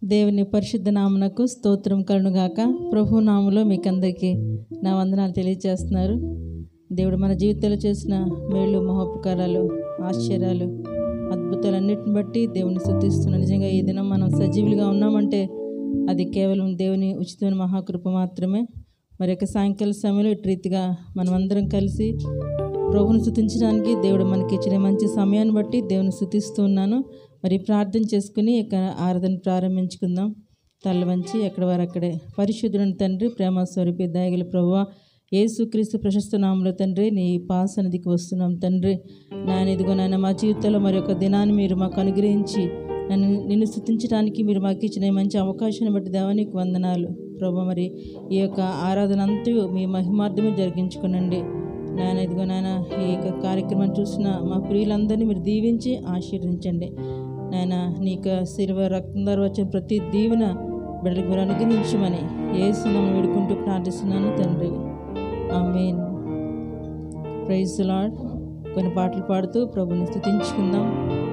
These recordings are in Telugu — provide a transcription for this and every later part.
దేవుని పరిశుద్ధ నామునకు స్తోత్రం కలుగుగాక ప్రభు నాములో మీకు అందరికీ నా వందనాలు తెలియజేస్తున్నారు దేవుడు మన జీవితంలో చేసిన మేళ్ళు మహోపకారాలు ఆశ్చర్యాలు అద్భుతాలన్నిటిని బట్టి దేవుని స్థుతిస్తున్నాను నిజంగా ఈ దినం మనం సజీవులుగా ఉన్నామంటే అది కేవలం దేవుని ఉచితమైన మహాకృప మాత్రమే మరి యొక్క సాయంకాల సమయంలో ఇటు రీతిగా మనం అందరం కలిసి ప్రభుని స్థుతించడానికి దేవుడు మనకి ఇచ్చిన మంచి సమయాన్ని బట్టి దేవుని స్థుతిస్తూ ఉన్నాను మరి ప్రార్థన చేసుకుని ఇక ఆరాధన ప్రారంభించుకుందాం తల్ల వంచి ఎక్కడ వారు అక్కడే పరిశుద్ధుని తండ్రి ప్రేమ స్వరూపి దయగల ప్రభువ యేసుక్రీస్తు ప్రశస్త నామంలో తండ్రి నీ పాసనదికి వస్తున్నాం తండ్రి నాయన ఇదిగో నాయన మా జీవితంలో మరి ఒక దినాన్ని మీరు మాకు అనుగ్రహించి నన్ను నిన్ను స్థుతించడానికి మీరు మాకు ఇచ్చిన ఈ మంచి అవకాశాన్ని బట్టి దేవానికి వందనాలు ప్రభు మరి ఈ యొక్క ఆరాధన అంతూ మీ మహిమార్థమే జరిగించుకునండి నాయన ఇదిగో నాయన ఈ యొక్క కార్యక్రమం చూసిన మా ప్రియులందరినీ మీరు దీవించి ఆశీర్వదించండి నాయన నీ యొక్క శిలువ రక్తం ద్వారా వచ్చిన ప్రతి దీవెన బిడ్డలకు మీరు అనుగ్రహించమని ఏసునామం వేడుకుంటూ ప్రార్థిస్తున్నాను తండ్రి ఆమెన్ ప్రైజ్ లాడ్ కొన్ని పాటలు పాడుతూ ప్రభుని స్థుతించుకుందాం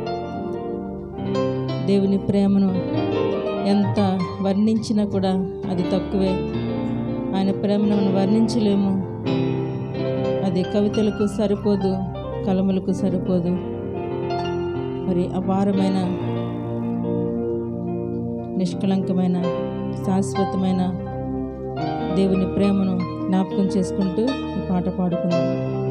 దేవుని ప్రేమను ఎంత వర్ణించినా కూడా అది తక్కువే ఆయన ప్రేమను మనం వర్ణించలేము అది కవితలకు సరిపోదు కలములకు సరిపోదు మరి అపారమైన నిష్కళంకమైన శాశ్వతమైన దేవుని ప్రేమను జ్ఞాపకం చేసుకుంటూ ఈ పాట పాడుకుందాం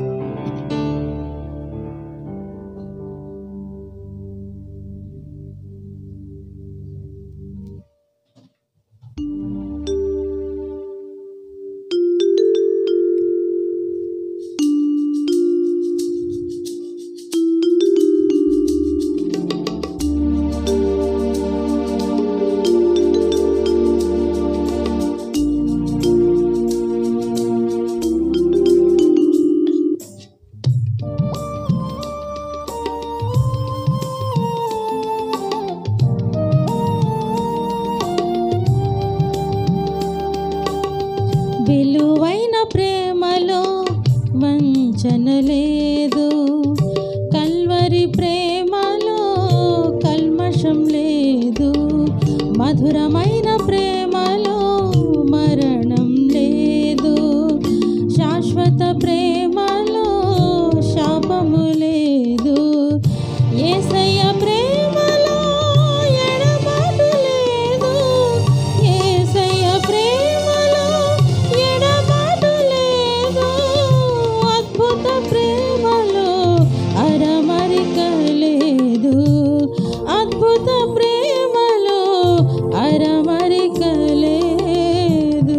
విలువైన ప్రేమలో వంచన లేదు కల్వరి ప్రేమలో కల్మషం లేదు మధురమైన ప్రేమలో మరణం లేదు శాశ్వత ప్రేమలో శాపము లేదు ఏసయ్య ప్రేమలో ఎడబాటు లేదు ఏసయ్య ప్రేమలో ఎడబాటు లేదు అద్భుత ప్రేమలో అరమరిక లేదు అద్భుత ప్రేమలో అరమరిక లేదు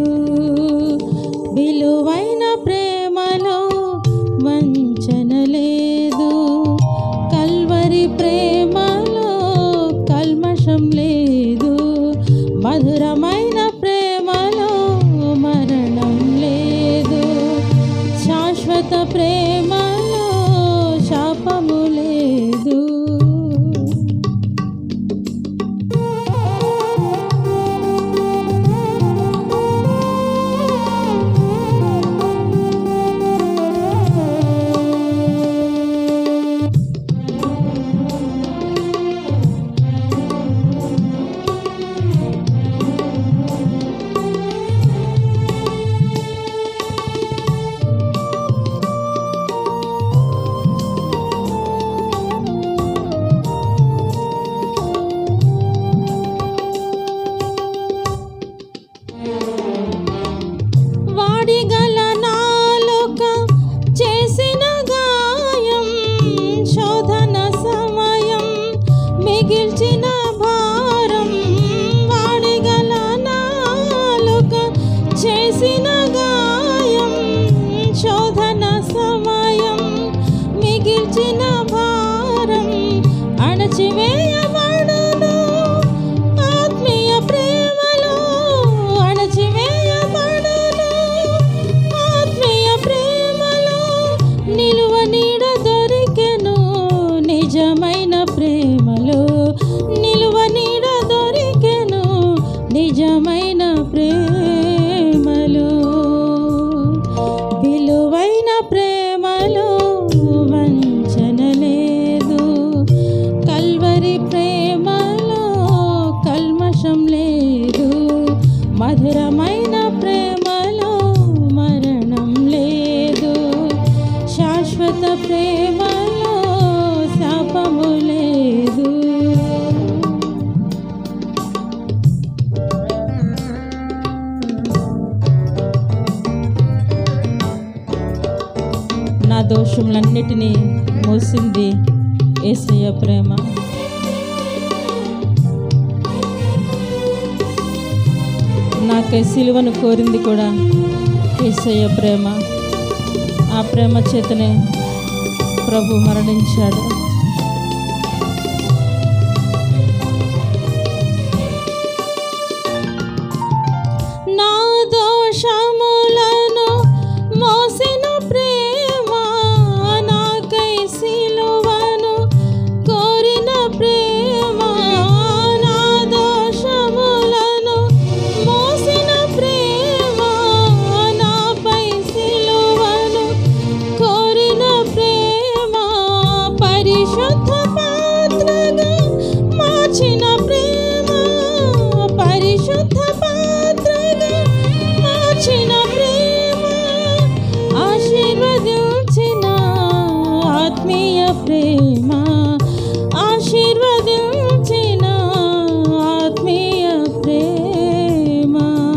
విలువైన ప్రేమలో వంచన లేదు కల్వరి ప్రేమలో కల్మషం లేదు మధురమైన ప్రేమలో మరణం లేదు శాశ్వత ప్రేమలో శాపము లేదు వాడిగల నాలుక చేసిన గాయం శోధన సమయం మిగిల్చిన భారం వాడిగల నాలుక చేసిన గాయం శోధన సమయం మిగిల్చిన భారం అణచివేయబడును ఆత్మీయ ప్రేమలో అణచివేయబడును ఆత్మీయ ప్రేమలో నిలువ నీడ దొరికెను నిజమైన ప్రేమలో నిలువ నీడ దొరికెను నిజమైన ప్రేమలో విలువైన ప్రేమలో వంచన లేదు కల్వరి ప్రేమ ప్రేమలో శాపము లేదు నా దోషములన్నిటినీ మోసింది ఏసయ్య ప్రేమ నాకై సిలువను కోరింది కూడా ఏసయ్య ప్రేమ ఆ ప్రేమ చేతనే ప్రభు మరణించాడు నా దోషములను మోసిన ప్రేమ నాకై సిలువను కోరిన ప్రేమ నా దోషములను మోసిన ప్రేమ నాపై సిలువను కోరిన ప్రేమ పరిశుద్ధ పాత్రగా మార్చిన ప్రేమ పరిశుద్ధ పాత్రగా మార్చిన ప్రేమ ఆశీర్వదించిన ఆత్మీయ ప్రేమ ఆశీర్వదించిన ఆత్మీయ ప్రేమ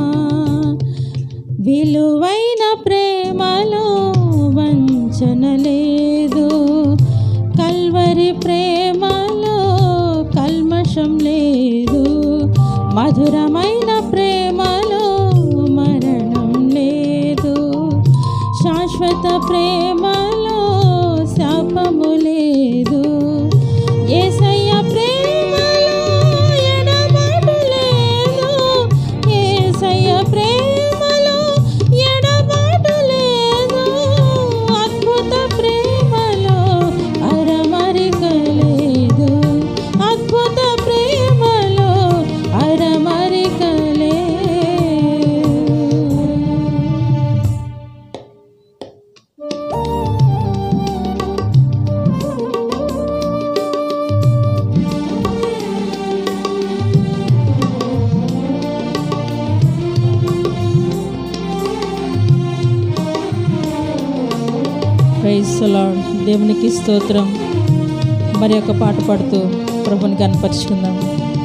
విలువైన ప్రేమలో వంచన లేదు కల్వరి ప్రేమలో కల్మషం లేదు మధురమైన ప్రేమలో మరణం లేదు శాశ్వత ప్రేమలో శాపము లేదు ఏసయ్య ప్రేమలో ఎడబాటు లేదు ఏసయ్య ప్రేమలో ఎడబాటు లేదు అద్భుత ప్రేమలో అరమరిక లేదు అద్భుత ప్రేమలో అరమరిక లేదు ప్రైజ్ లార్డ్ దేవునికి స్తోత్రం మరి ఒక పాట పాడుతూ ప్రభుని కనపరుచుకుందాం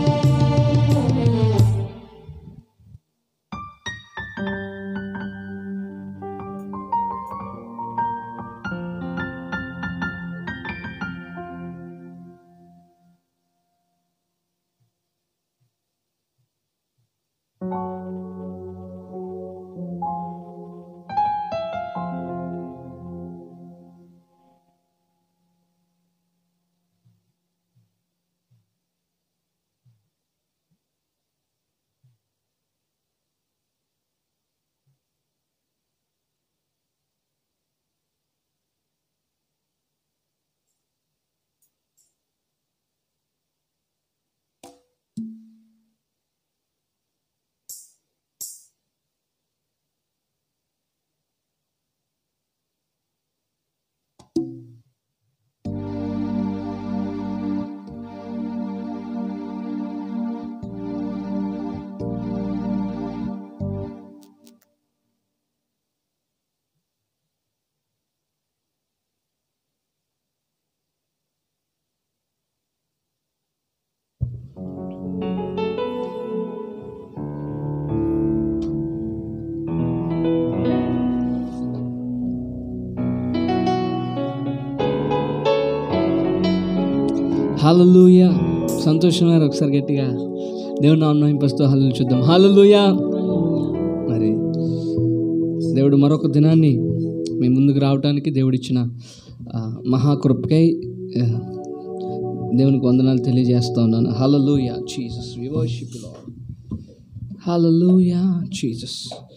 హాలూయ సంతోషమైన ఒకసారి గట్టిగా దేవుడు నాన్న ఇంపస్తూ హల్లు చూద్దాం హాలూయ మరి దేవుడు మరొక దినాన్ని మీ ముందుకు రావడానికి దేవుడిచ్చిన ఆ, మహాకృపకై ఆ, దేవునికి వందనాలు తెలియజేస్తా ఉన్నాను hallelujah Jesus we worship Lord hallelujah Jesus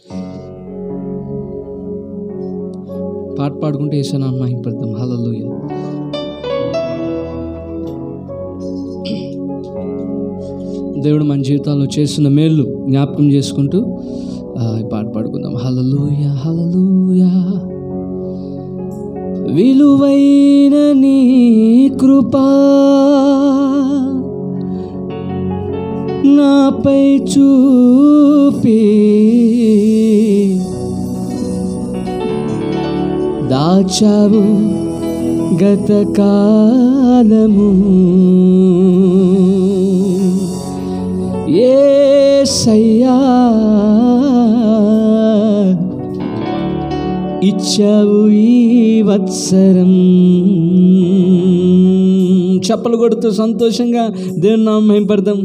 పాట పాడుకుంటే వేసాను అన్న ఇంపడతాం హలలుయ దేవుడు మన జీవితాల్లో చేసిన మేళ్ళు జ్ఞాపకం చేసుకుంటూ ఆ, ఈ పాట పాడుకుందాం హలలుయ హలలుయ విలువైన నీ కృపా నాపై చూపి దాచావు గత కాలము ఏసయ్యా ఇచ్చావు ఈ వత్సరం చప్పలు కొడుతూ సంతోషంగా దేవుని నామం మేంపడదాం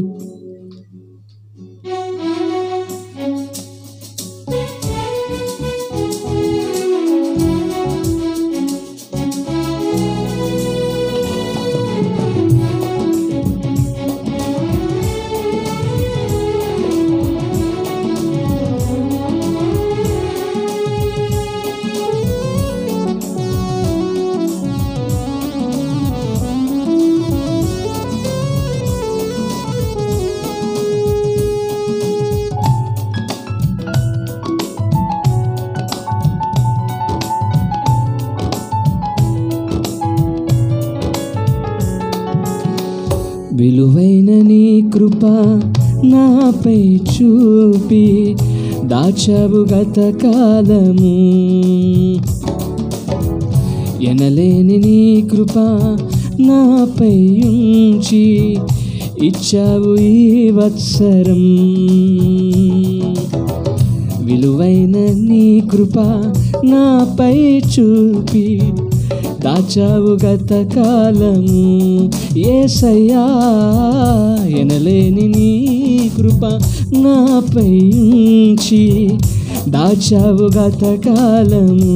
విలువైన నీ కృప నాపై చూపి దాచావు గత కాలము ఎనలేని నీ కృప నాపై ఉంచి ఇచ్చావు ఈ వత్సరం విలువైన నీ కృప నాపై చూపి దాచావు గత కాలము ఏసయ్యా ఎనలేని నీ కృప నాపై ఉంచి దాచావు గత కాలము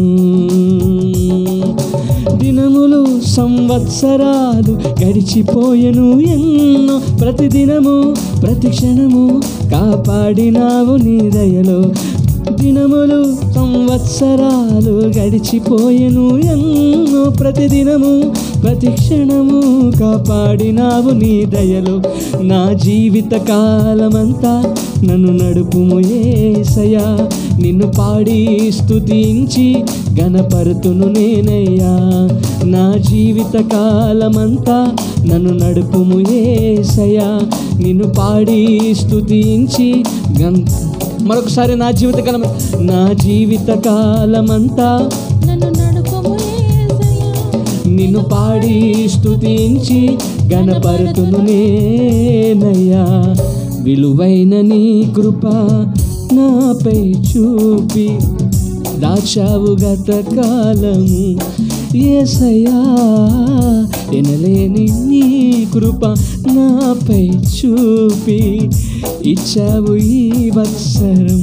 దినములు సంవత్సరాలు గడిచిపోయెను ఎన్నో ప్రతిదినము ప్రతి క్షణము కాపాడినావు నీ దయలో దినములు సంవత్సరాలు గడిచిపోయెను ఎన్నో ప్రతిదినము ప్రతి క్షణము కాపాడినావు నీ దయలో నా జీవిత కాలమంతా నన్ను నడుపుము ఏసయ్యా నిన్ను పాడి స్తుతించి గణపరుతును నేనయ్యా నా జీవిత కాలమంతా నన్ను నడుపుము ఏసయ్యా నిన్ను పాడి స్తుతించి గన్ మరొకసారి నా జీవిత కాలం నా జీవిత కాలమంతా నన్ను నడుపుము యేసయ్యా నిన్ను పాడి స్తుతించి గణపరుతును నేనయ్యా విలువైన నీ కృప నాపై చూపి దాచావు గత కాలము ఏసయ్యా ఎనలేని నీ కృప నాపై చూపి ఇచ్చావు ఈ వత్సరం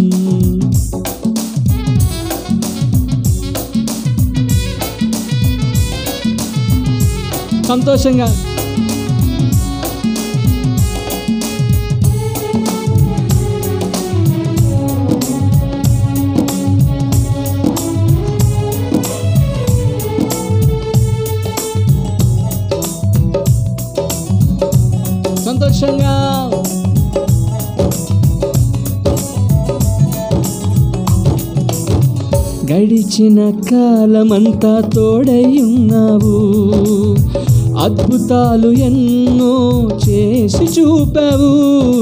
సంతోషంగా సంతోషంగా గడిచిన కాలమంతా తోడై ఉన్నావు అద్భుతాలు ఎన్నో చేసి చూపావు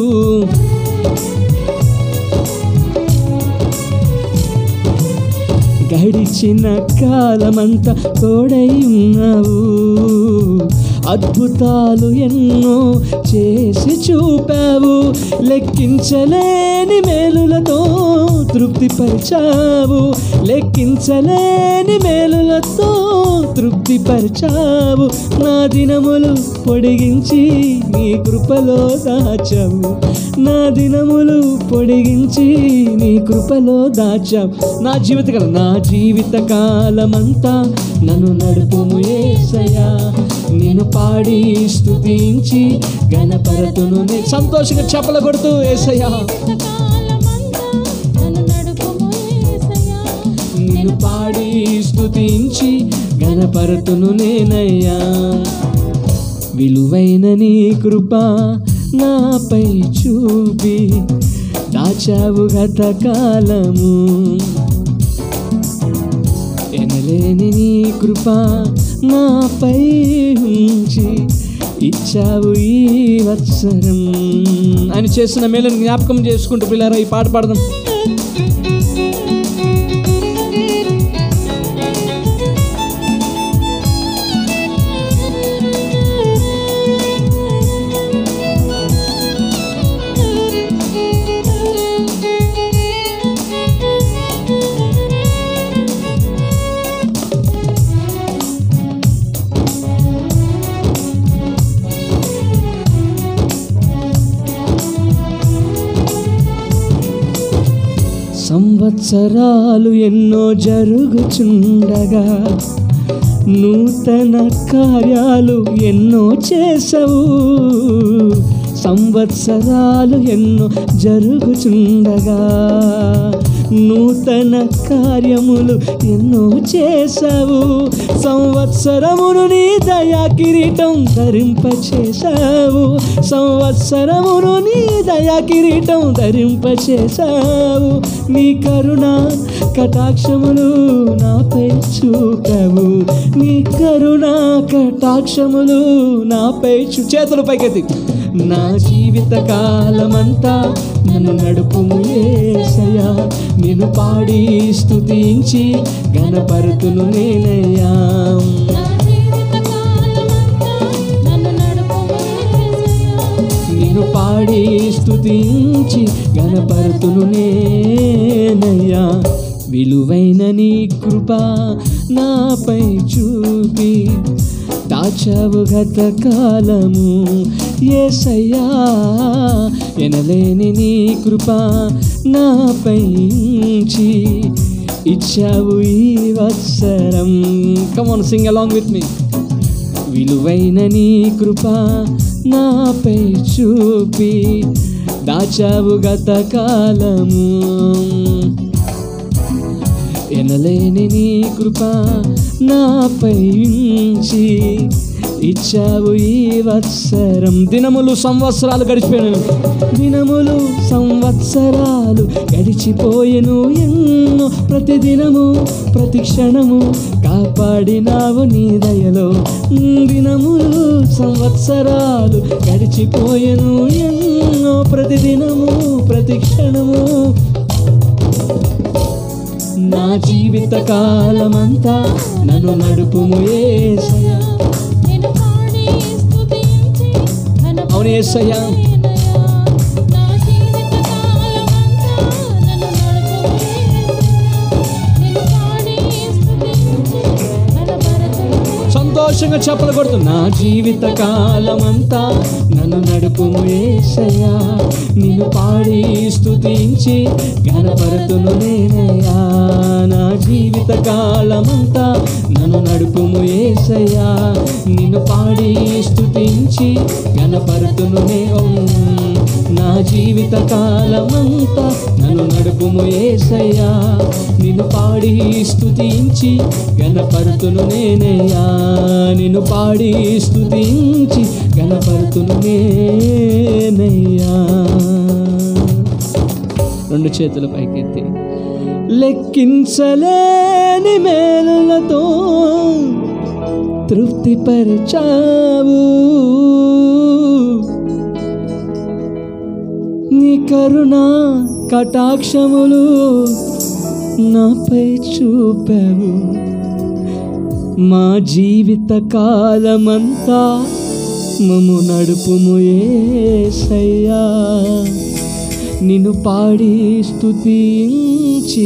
గడిచిన కాలమంతా తోడై ఉన్నావు అద్భుతాలు ఎన్నో చేసి చూపావు లెక్కించలేని మేలులతో తృప్తిపరిచావు లెక్కించలేని మేలులతో తృప్తిపరిచావు నా దినములు పొడిగించి నీ కృపలో దాచావు నా దినములు పొడిగించి నీ కృపలో దాచావు నా జీవితకాలం నా జీవిత కాలమంతా నన్ను నడుపుము ఏసయ్యా నేను పాడి స్తుతించి గణపరతును నే- సంతోషంగా చెప్పల కొడుతూ ఏసయ్యా కాలమంతా నన్ను నడుపుము యేసయ్యా నిన్ను పాడి స్తుతించి గణపరతును నేనయ్యా విలువైన నీ కృప నాపై చూపి దాచావు గత కాలము ఎనలేని నీ కృప నాపై ఉంచి ఇచ్చావు ఈ వత్సరం ఆయన చేసిన మేలను జ్ఞాపకం చేసుకుంటూ పిల్లరా ఈ పాట పాడదాం సంవత్సరాలు ఎన్నో జరుగుచుండగా నూతన కార్యాలు ఎన్నో చేసవు సంవత్సరాలు ఎన్నో జరుగుచుండగా నూతన కార్యములు ఎన్నో చేసావు సంవత్సరమును నీ దయా కిరీటం ధరింపచేశావు సంవత్సరమును నీ దయా కిరీటం ధరింపచేశావు నీ కరుణ కటాక్షములు నాపై చూపావు నీ కరుణ కటాక్షములు నాపై చూ చేతులు పైకెత్తి నా జీవిత కాలమంతా నన్ను నడుపుము ఏసయ్యా నేను పాడి స్తుతించి గణపరుతును నేనయ్యా నా జీవిత కాలమంతా నన్ను నడుపుము యేసయ్యా. నేను పాడి స్తుతించి గణపరుతును నేనయ్యా విలువైన నీ కృప నాపై చూపి దాచావు గత కాలము ఏసయ్యా ఎనలేని నీ కృప నాపై ఉంచి ఇచ్చావు ఈ వత్సరం come on sing along with me విలువైన నీ కృప నాపై చూపి దాచావు గత కాలము ఎనలేని నీ కృప నాపై ఉంచి ఇచ్చావు ఈ వత్సరం దినములు సంవత్సరాలు గడిచిపోయాను దినములు సంవత్సరాలు గడిచిపోయెను ఎన్నో ప్రతి దినము ప్రతి క్షణము కాపాడినావు నీ దయలో దినములు సంవత్సరాలు గడిచిపోయెను ఎన్నో ప్రతి దినము ప్రతి క్షణము నా జీవిత కాలమంతా నన్ను నడుపుము ఏసయ్యా నేను పాడి స్తుతించి అవును ఏసయ్యా ఘనపరచునేనయ్యా. నా జీవిత కాలమంతా నన్ను నడుపుము యేసయ్యా. నేను పాడి స్తుతించి ఘనపరచునేనయ్యా. సంతోషంగా చెప్పలు కొడుతూ నా జీవిత కాలమంతా నన్ను నడుపుము ఏసయ్యా నిన్ను పాడి స్తుతించి ఘనపరుతును నేనయ్యా నా జీవిత కాలమంతా నన్ను నడుపుము ఏసయ్యా నిన్ను పాడి స్తుతించి ఘనపరుతును నే నా జీవిత కాలమంతా నన్ను నడుపుము ఏసయ్యా నిన్ను పాడి స్తుతించి గణపరుతును నేనయ్యా నిన్ను పాడి స్తుతించి గణపరుతును నేనయ్యా రెండు చేతుల పైకెత్తి లెక్కించలేని మేలులతో తృప్తిపరిచావు నీ కరుణ కటాక్షములు నాపై చూపావు మా జీవిత కాలమంతా మము నడుపుము ఏసయ్యా నిన్ను పాడి స్తుతించి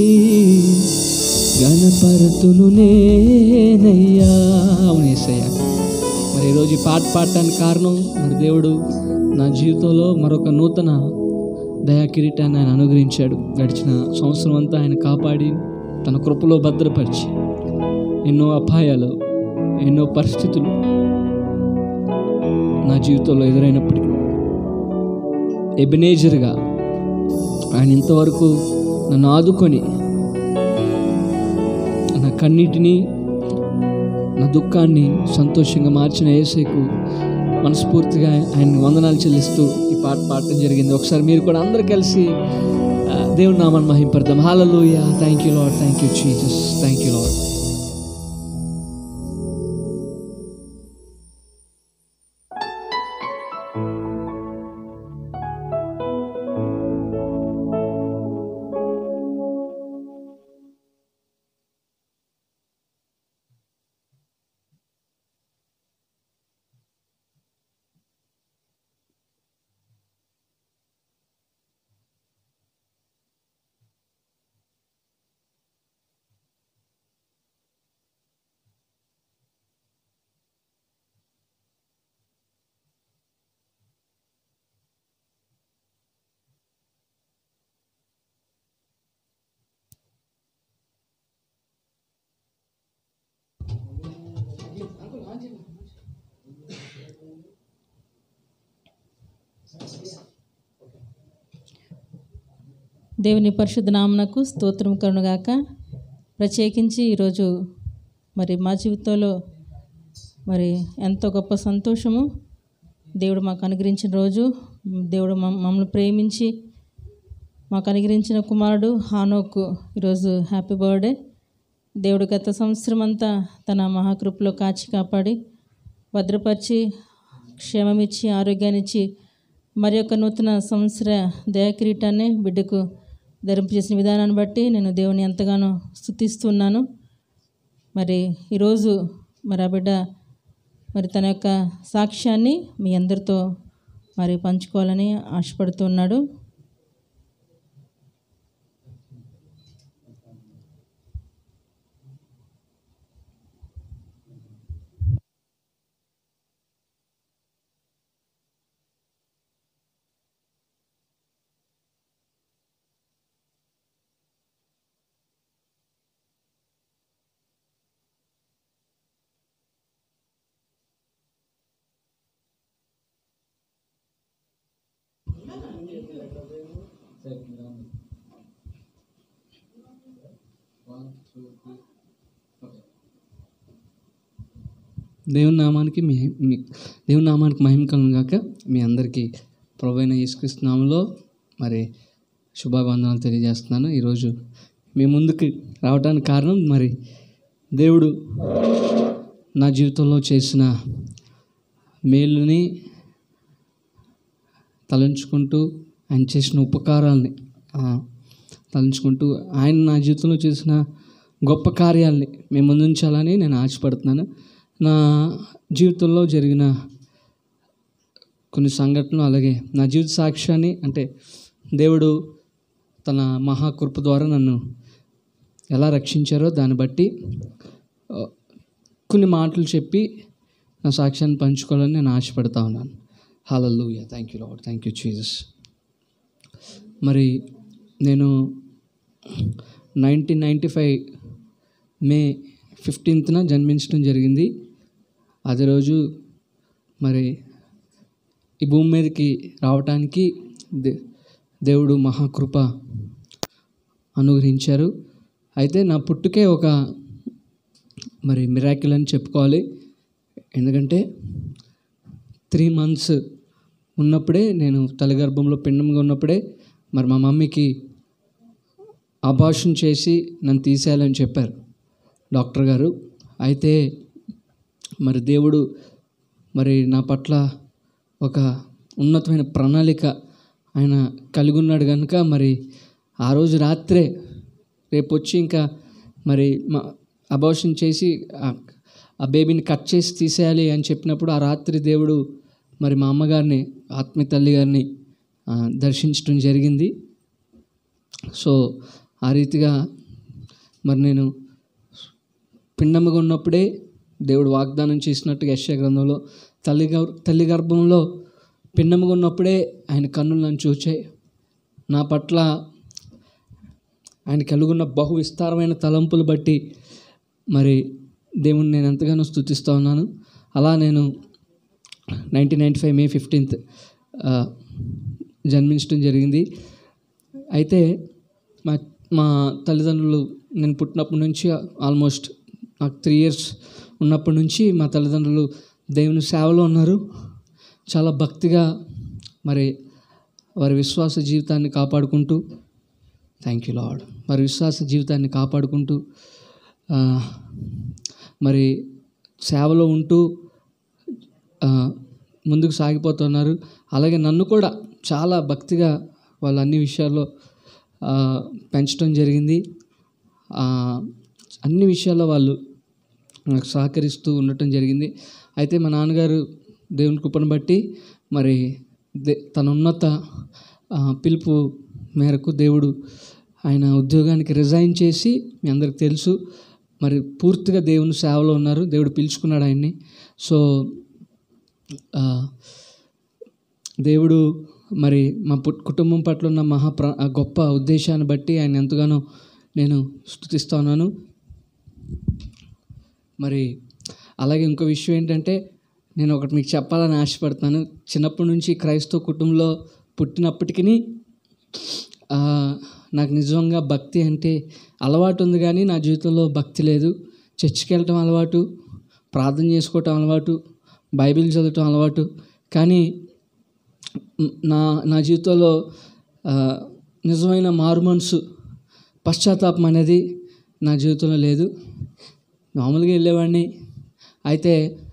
గణపరుతును నేనయ్యా అవును ఏసయ్యా మరి ఈరోజు ఈ పాట పాడటానికి కారణం మరి దేవుడు నా జీవితంలో మరొక నూతన దయా కిరీటాన్ని ఆయన అనుగ్రహించాడు గడిచిన సంవత్సరం అంతా ఆయన కాపాడి తన కృపలో భద్రపరిచి ఎన్నో అపాయాలు ఎన్నో పరిస్థితులు నా జీవితంలో ఎదురైనప్పటికీ ఎబినేజర్గా ఆయన ఇంతవరకు నన్ను ఆదుకొని నా కన్నిటిని నా దుఃఖాన్ని సంతోషంగా మార్చిన ఏసైకు మనస్ఫూర్తిగా ఆయన వందనాలు చెల్లిస్తూ ఈ పాట పాడటం జరిగింది ఒకసారి మీరు కూడా అందరు కలిసి ఆ, దేవుడి నామాన్ని మహింపడదాం hallelujah thank you Lord thank you Jesus thank you Lord దేవుని పరిశుద్ధ నామనకు స్తోత్రం కరుణగాక ప్రత్యేకించి ఈరోజు మరి మా జీవితంలో మరి ఎంతో గొప్ప సంతోషము దేవుడు మాకు అనుగ్రహించిన రోజు దేవుడు మమ్- మమ్మల్ని ప్రేమించి మాకు అనుగ్రహించిన కుమారుడు హానోకు ఈరోజు హ్యాపీ బర్త్డే దేవుడు గత సంవత్సరం అంతా తన మహాకృపలో కాచి కాపాడి భద్రపరిచి క్షేమమిచ్చి ఆరోగ్యాన్నిచ్చి మరి యొక్క నూతన సంవత్సర దయాకిరీటాన్ని బిడ్డకు ధరింపజేసిన విధానాన్ని బట్టి నేను దేవుని ఎంతగానో స్థుతిస్తున్నాను మరి ఈరోజు మరి ఆ బిడ్డ మరి తన యొక్క సాక్ష్యాన్ని మీ అందరితో మరి పంచుకోవాలని ఆశపడుతున్నాడు దేవుని నామానికి మీ మీ దేవుని నామానికి మహిమ కలుగును గాక మీ అందరికీ ప్రభు అయిన యేసుక్రీస్తు నామంలో మరి శుభాబంధనాలు తెలియజేస్తున్నాను ఈరోజు మీ ముందుకు రావడానికి కారణం మరి దేవుడు నా జీవితంలో చేసిన మేలుని తలంచుకుంటూ ఆయన చేసిన ఉపకారాలని ఆ, తలంచుకుంటూ ఆయన నా జీవితంలో చేసిన గొప్ప కార్యాలని మేము ముందుంచాలని నేను ఆశపడుతున్నాను నా జీవితంలో జరిగిన కొన్ని సంఘటనలు అలాగే నా జీవిత సాక్ష్యాన్ని అంటే దేవుడు తన మహాకృప ద్వారా నన్ను ఎలా రక్షించారో దాన్ని బట్టి ఆ, కొన్ని మాటలు చెప్పి నా సాక్ష్యాన్ని పంచుకోవాలని నేను ఆశపడతా ఉన్నాను hallelujah thank you Lord thank you Jesus మరి నేను నైన్టీన్ నైంటీ ఫైవ్ మే ఫిఫ్టీన్త్న జన్మించడం జరిగింది అదే రోజు మరి ఈ భూమి మీదకి రావటానికి దే దేవుడు మహాకృప అనుగ్రహించారు అయితే నా పుట్టుకే ఒక మరి మిరాకిల్ అని చెప్పుకోవాలి ఎందుకంటే త్రీ మంత్స్ ఉన్నప్పుడే నేను తల్లిగర్భంలో పిండంగా ఉన్నప్పుడే మరి మా మమ్మీకి అబార్షన్ చేసి నన్ను తీసేయాలని చెప్పారు డాక్టర్ గారు అయితే మరి దేవుడు మరి నా పట్ల ఒక ఉన్నతమైన ప్రణాళిక ఆయన కలిగి ఉన్నాడు కనుక మరి ఆ రోజు రాత్రే రేపు వచ్చి ఇంకా మరి మా అబార్షన్ చేసి ఆ- ఆ బేబీని కట్ చేసి తీసేయాలి అని చెప్పినప్పుడు ఆ రాత్రి దేవుడు మరి మా అమ్మగారిని ఆత్మీయ తల్లి గారిని ఆ, దర్శించడం జరిగింది సో ఆ రీతిగా మరి నేను పిండముగా ఉన్నప్పుడే దేవుడు వాగ్దానం చేసినట్టుగా యశ్య గ్రంథంలో తల్లి గర్ తల్లి గర్భంలో పిండముగా ఉన్నప్పుడే ఆయన కన్నులు నన్ను చూచాయి నా పట్ల ఆయన కలుగున్న బహు విస్తారమైన తలంపులు బట్టి మరి దేవుణ్ణి నేను ఎంతగానో స్థుతిస్తూ ఉన్నాను అలా నేను nineteen ninety five May fifteenth జన్మించడం జరిగింది అయితే మా మా తల్లిదండ్రులు నేను పుట్టినప్పటి నుంచి ఆల్మోస్ట్ నాకు త్రీ ఇయర్స్ ఉన్నప్పటి నుంచి మా తల్లిదండ్రులు దేవుని సేవలో ఉన్నారు చాలా భక్తిగా మరి వారి విశ్వాస జీవితాన్ని కాపాడుకుంటూ థ్యాంక్ యూ లాడ్ వారి విశ్వాస జీవితాన్ని కాపాడుకుంటూ ఆ, మరి సేవలో ఉంటూ ఆ, ముందుకు సాగిపోతున్నారు అలాగే నన్ను కూడా చాలా భక్తిగా వాళ్ళు అన్ని విషయాల్లో ఆ, పెంచడం జరిగింది ఆ, అన్ని విషయాల్లో వాళ్ళు నాకు సహకరిస్తూ ఉండటం జరిగింది అయితే మా నాన్నగారు దేవుని కృపను బట్టి మరి దే తన ఉన్నత ఆ, పిలుపు మేరకు దేవుడు ఆయన ఉద్యోగానికి రిజైన్ చేసి మీ అందరికి తెలుసు మరి పూర్తిగా దేవుని సేవలో ఉన్నారు దేవుడు పిలుచుకున్నాడు ఆయన్ని సో ఆ, దేవుడు మరి మా పుట్ కుటుంబం పట్ల ఉన్న మహా ప్ర ఆ గొప్ప ఉద్దేశాన్ని బట్టి ఆయన ఎంతగానో నేను స్థుతిస్తా ఉన్నాను మరి అలాగే ఇంకో విషయం ఏంటంటే నేను ఒకటి మీకు చెప్పాలని ఆశపడుతున్నాను చిన్నప్పటి నుంచి క్రైస్తవ కుటుంబంలో పుట్టినప్పటికీ నాకు నిజంగా భక్తి అంటే అలవాటు ఉంది కానీ నా జీవితంలో భక్తి లేదు చర్చికి వెళ్ళటం అలవాటు ప్రార్థన చేసుకోవటం అలవాటు బైబిల్ చదవటం అలవాటు కానీ నా నా జీవితంలో ఆ, నిజమైన మారు మనసు పశ్చాత్తాపం అనేది నా జీవితంలో లేదు మామూలుగా వెళ్ళేవాడిని అయితే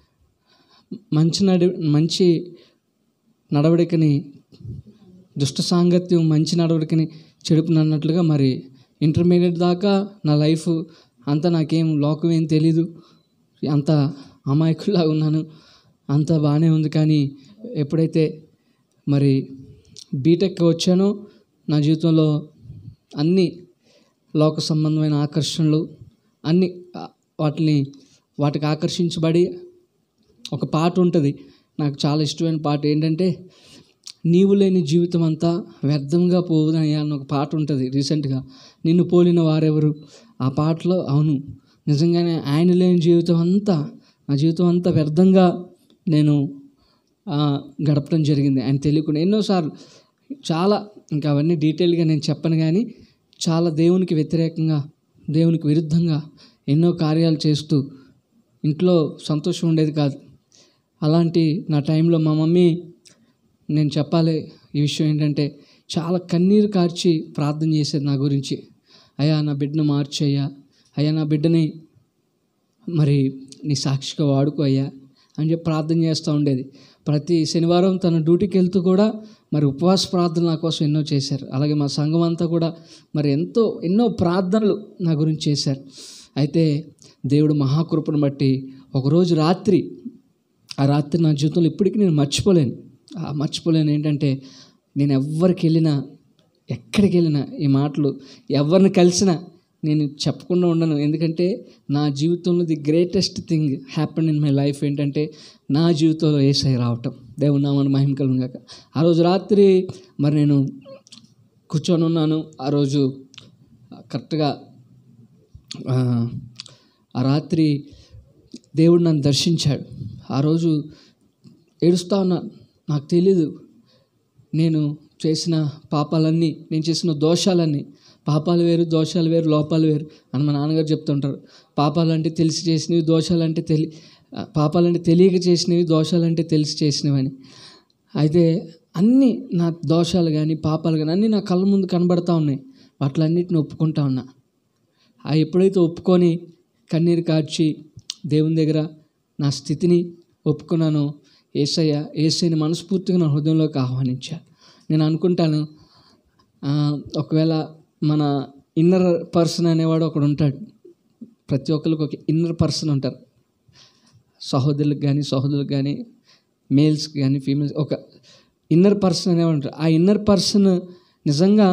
మంచి నడి మంచి నడవడికని దుష్ట సాంగత్యం మంచి నడవడికని చెడుపునన్నట్లుగా మరి ఇంటర్మీడియట్ దాకా నా లైఫ్ అంతా నాకేం లోకం ఏం తెలీదు అంత అమాయకుల్లా ఉన్నాను అంత బాగానే ఉంది కానీ ఎప్పుడైతే మరి బీటెక్ వచ్చానో నా జీవితంలో అన్ని లోక సంబంధమైన ఆకర్షణలు అన్ని ఆ, వాటిని వాటికి ఆకర్షించబడి ఒక పాట ఉంటుంది నాకు చాలా ఇష్టమైన పాట ఏంటంటే నీవు లేని జీవితం అంతా వ్యర్థంగా పోవుదయ్యా అని ఒక పాట ఉంటుంది రీసెంట్గా నిన్ను పోలిన వారెవరు ఆ పాటలో అవును నిజంగానే ఆయన లేని జీవితం అంతా నా జీవితం అంతా వ్యర్థంగా నేను ఆ, గడపడం జరిగింది ఆయన తెలియకుండా ఎన్నోసార్లు చాలా ఇంకా అవన్నీ డీటెయిల్గా నేను చెప్పను కానీ చాలా దేవునికి వ్యతిరేకంగా దేవునికి విరుద్ధంగా ఎన్నో కార్యాలు చేస్తూ ఇంట్లో సంతోషం ఉండేది కాదు అలాంటి నా టైంలో మా మమ్మీ నేను చెప్పాలి ఈ విషయం ఏంటంటే చాలా కన్నీరు కార్చి ప్రార్థన చేసేది నా గురించి అయ్యా నా బిడ్డను మార్చయ్యా అయ్యా నా బిడ్డని మరి నీ సాక్షిగా వాడుకో అయ్యా అని చెప్పి ప్రార్థన చేస్తూ ఉండేది ప్రతి శనివారం తన డ్యూటీకి వెళ్తూ కూడా మరి ఉపవాస ప్రార్థన నా కోసం ఎన్నో చేశారు అలాగే మా సంఘం అంతా కూడా మరి ఎంతో ఎన్నో ప్రార్థనలు నా గురించి చేశారు అయితే దేవుడు మహాకృపను బట్టి ఒకరోజు రాత్రి ఆ రాత్రి నా జీవితంలో ఇప్పటికీ నేను మర్చిపోలేను ఆ మర్చిపోలేను ఏంటంటే నేను ఎవ్వరికి వెళ్ళినా ఎక్కడికి వెళ్ళినా ఈ మాటలు ఎవరిని కలిసినా నేను చెప్పకుండా ఉండను ఎందుకంటే నా జీవితంలో the greatest thing happen in my life ఏంటంటే నా జీవితంలో ఏసై రావటం దేవుడు నామని మహిమ కలుగాక ఆ రోజు రాత్రి మరి నేను కూర్చొని ఉన్నాను ఆ రోజు కరెక్ట్గా ఆ, ఆ రాత్రి దేవుడు నన్ను దర్శించాడు ఆ రోజు ఏడుస్తా ఉన్నా నాకు తెలీదు నేను చేసిన పాపాలన్నీ నేను చేసిన దోషాలన్నీ పాపాలు వేరు దోషాలు వేరు లోపాలు వేరు అని మా నాన్నగారు చెప్తుంటారు పాపాలంటే తెలిసి చేసినవి దోషాలంటే తెలి ఆ, పాపాలంటే తెలియక చేసినవి దోషాలంటే తెలిసి చేసినవి అని అయితే అన్నీ నా దోషాలు కానీ పాపాలు కానీ అన్నీ నా కళ్ళ ముందు కనబడతా ఉన్నాయి వాటిలన్నిటిని ఒప్పుకుంటా ఉన్నా ఆ ఎప్పుడైతే ఒప్పుకొని కన్నీరు కార్చి దేవుని దగ్గర నా స్థితిని ఒప్పుకున్నానో ఏసయ్య ఏసైని మనస్ఫూర్తిగా నా హృదయంలోకి ఆహ్వానించా నేను అనుకుంటాను ఆ, ఒకవేళ మన ఇన్నర్ పర్సన్ అనేవాడు ఒకడు ఉంటాడు ప్రతి ఒక్కరికి ఒక ఇన్నర్ పర్సన్ ఉంటారు సహోదరులకు కానీ సహోదరులకు కానీ మేల్స్కి కానీ ఫీమేల్స్ ఒక ఇన్నర్ పర్సన్ అనేవాడు ఉంటారు ఆ ఇన్నర్ పర్సన్ నిజంగా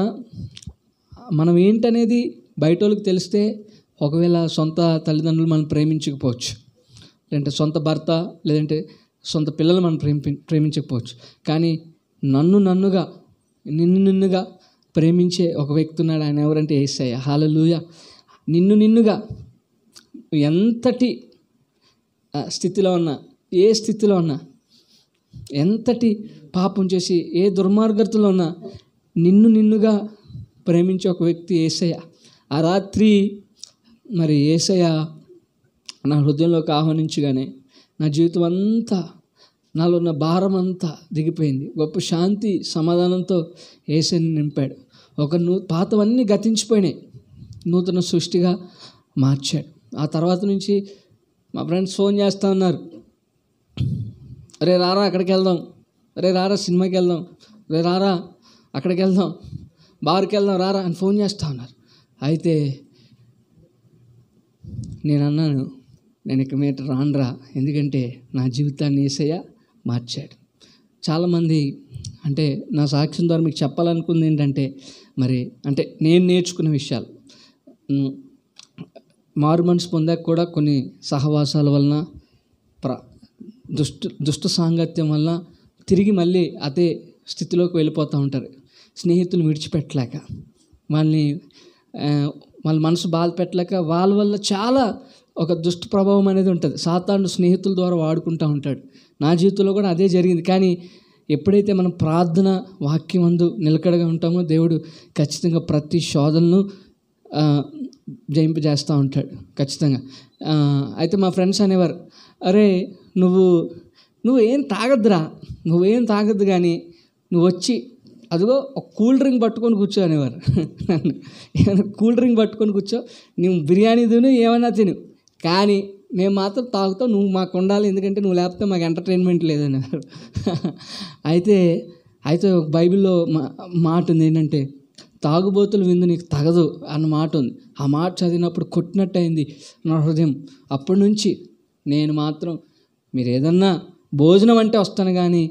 మనం ఏంటనేది బయట వాళ్ళకి తెలిస్తే ఒకవేళ సొంత తల్లిదండ్రులు మనం ప్రేమించకపోవచ్చు లేదంటే సొంత భర్త లేదంటే సొంత పిల్లలు మనం ప్రేమి ప్రేమించకపోవచ్చు కానీ నన్ను నన్నుగా నిన్ను నిన్నుగా ప్రేమించే ఒక వ్యక్తి ఉన్నాడు ఆయన ఎవరంటే ఏసయ్య హాలలుయ నిన్ను నిన్నుగా ఎంతటి ఆ, స్థితిలో ఉన్నా ఏ స్థితిలో ఉన్నా ఎంతటి పాపం చేసి ఏ దుర్మార్గతలో ఉన్నా నిన్ను నిన్నుగా ప్రేమించే ఒక వ్యక్తి ఏసయ్య ఆ రాత్రి మరి ఏసయ్య నా హృదయంలోకి ఆహ్వానించగానే నా జీవితం అంతా నాలో ఉన్న భారం అంతా దిగిపోయింది గొప్ప శాంతి సమాధానంతో ఏసైని నింపాడు ఒక నూ పాతవన్నీ గతించిపోయినాయి నూతన సృష్టిగా మార్చాడు ఆ తర్వాత నుంచి మా ఫ్రెండ్స్ ఫోన్ చేస్తూ ఉన్నారు రే రారా అక్కడికి వెళ్దాం రే రారా సినిమాకి వెళ్దాం రే రారా అక్కడికి వెళ్దాం బార్కి వెళ్దాం రారా అని ఫోన్ చేస్తూ ఉన్నారు అయితే నేను అన్నాను నేను ఇక మీద రానురా ఎందుకంటే నా జీవితాన్ని ఏసయ్య మార్చాడు చాలామంది అంటే నా సాక్ష్యం ద్వారా మీకు చెప్పాలనుకుంది ఏంటంటే మరి అంటే నేను నేర్చుకున్న విషయాలు ఉమ్, మారు మనసు పొందాక కూడా కొన్ని సహవాసాల వలన ప్ర దుష్ట దుష్ట సాంగత్యం వల్ల తిరిగి మళ్ళీ అదే స్థితిలోకి వెళ్ళిపోతూ ఉంటారు స్నేహితులు విడిచిపెట్టలేక వాళ్ళని ఆ, వాళ్ళ మనసు బాధ పెట్టలేక వాళ్ళ వల్ల చాలా ఒక దుష్ట ప్రభావం అనేది ఉంటుంది సాతాను స్నేహితుల ద్వారా వాడుకుంటూ ఉంటాడు నా జీవితంలో కూడా అదే జరిగింది కానీ ఎప్పుడైతే మనం ప్రార్థన వాక్యం అందు నిలకడగా ఉంటామో దేవుడు ఖచ్చితంగా ప్రతి శోధనను ఆ, జయింపజేస్తూ ఉంటాడు ఖచ్చితంగా ఆ, అయితే మా ఫ్రెండ్స్ అనేవారు అరే నువ్వు నువ్వు ఏం తాగద్దురా నువ్వేం తాగద్దు కానీ నువ్వు వచ్చి అదిగో ఒక కూల్ డ్రింక్ పట్టుకొని కూర్చో అనేవారు నన్ను ఏమైనా కూల్ డ్రింక్ పట్టుకొని కూర్చో నువ్వు బిర్యానీ తిను ఏమైనా తిను కానీ మేము మాత్రం తాగుతావు నువ్వు మాకు ఉండాలి ఎందుకంటే నువ్వు లేకపోతే మాకు ఎంటర్టైన్మెంట్ లేదన్నారు అయితే అయితే ఒక బైబిల్లో మా మాట ఉంది ఏంటంటే తాగుబోతుల విందు నీకు తగదు అన్న మాట ఉంది ఆ మాట చదివినప్పుడు కొట్టినట్టు అయింది నా హృదయం అప్పటి నుంచి నేను మాత్రం మీరు ఏదన్నా భోజనం అంటే వస్తాను కానీ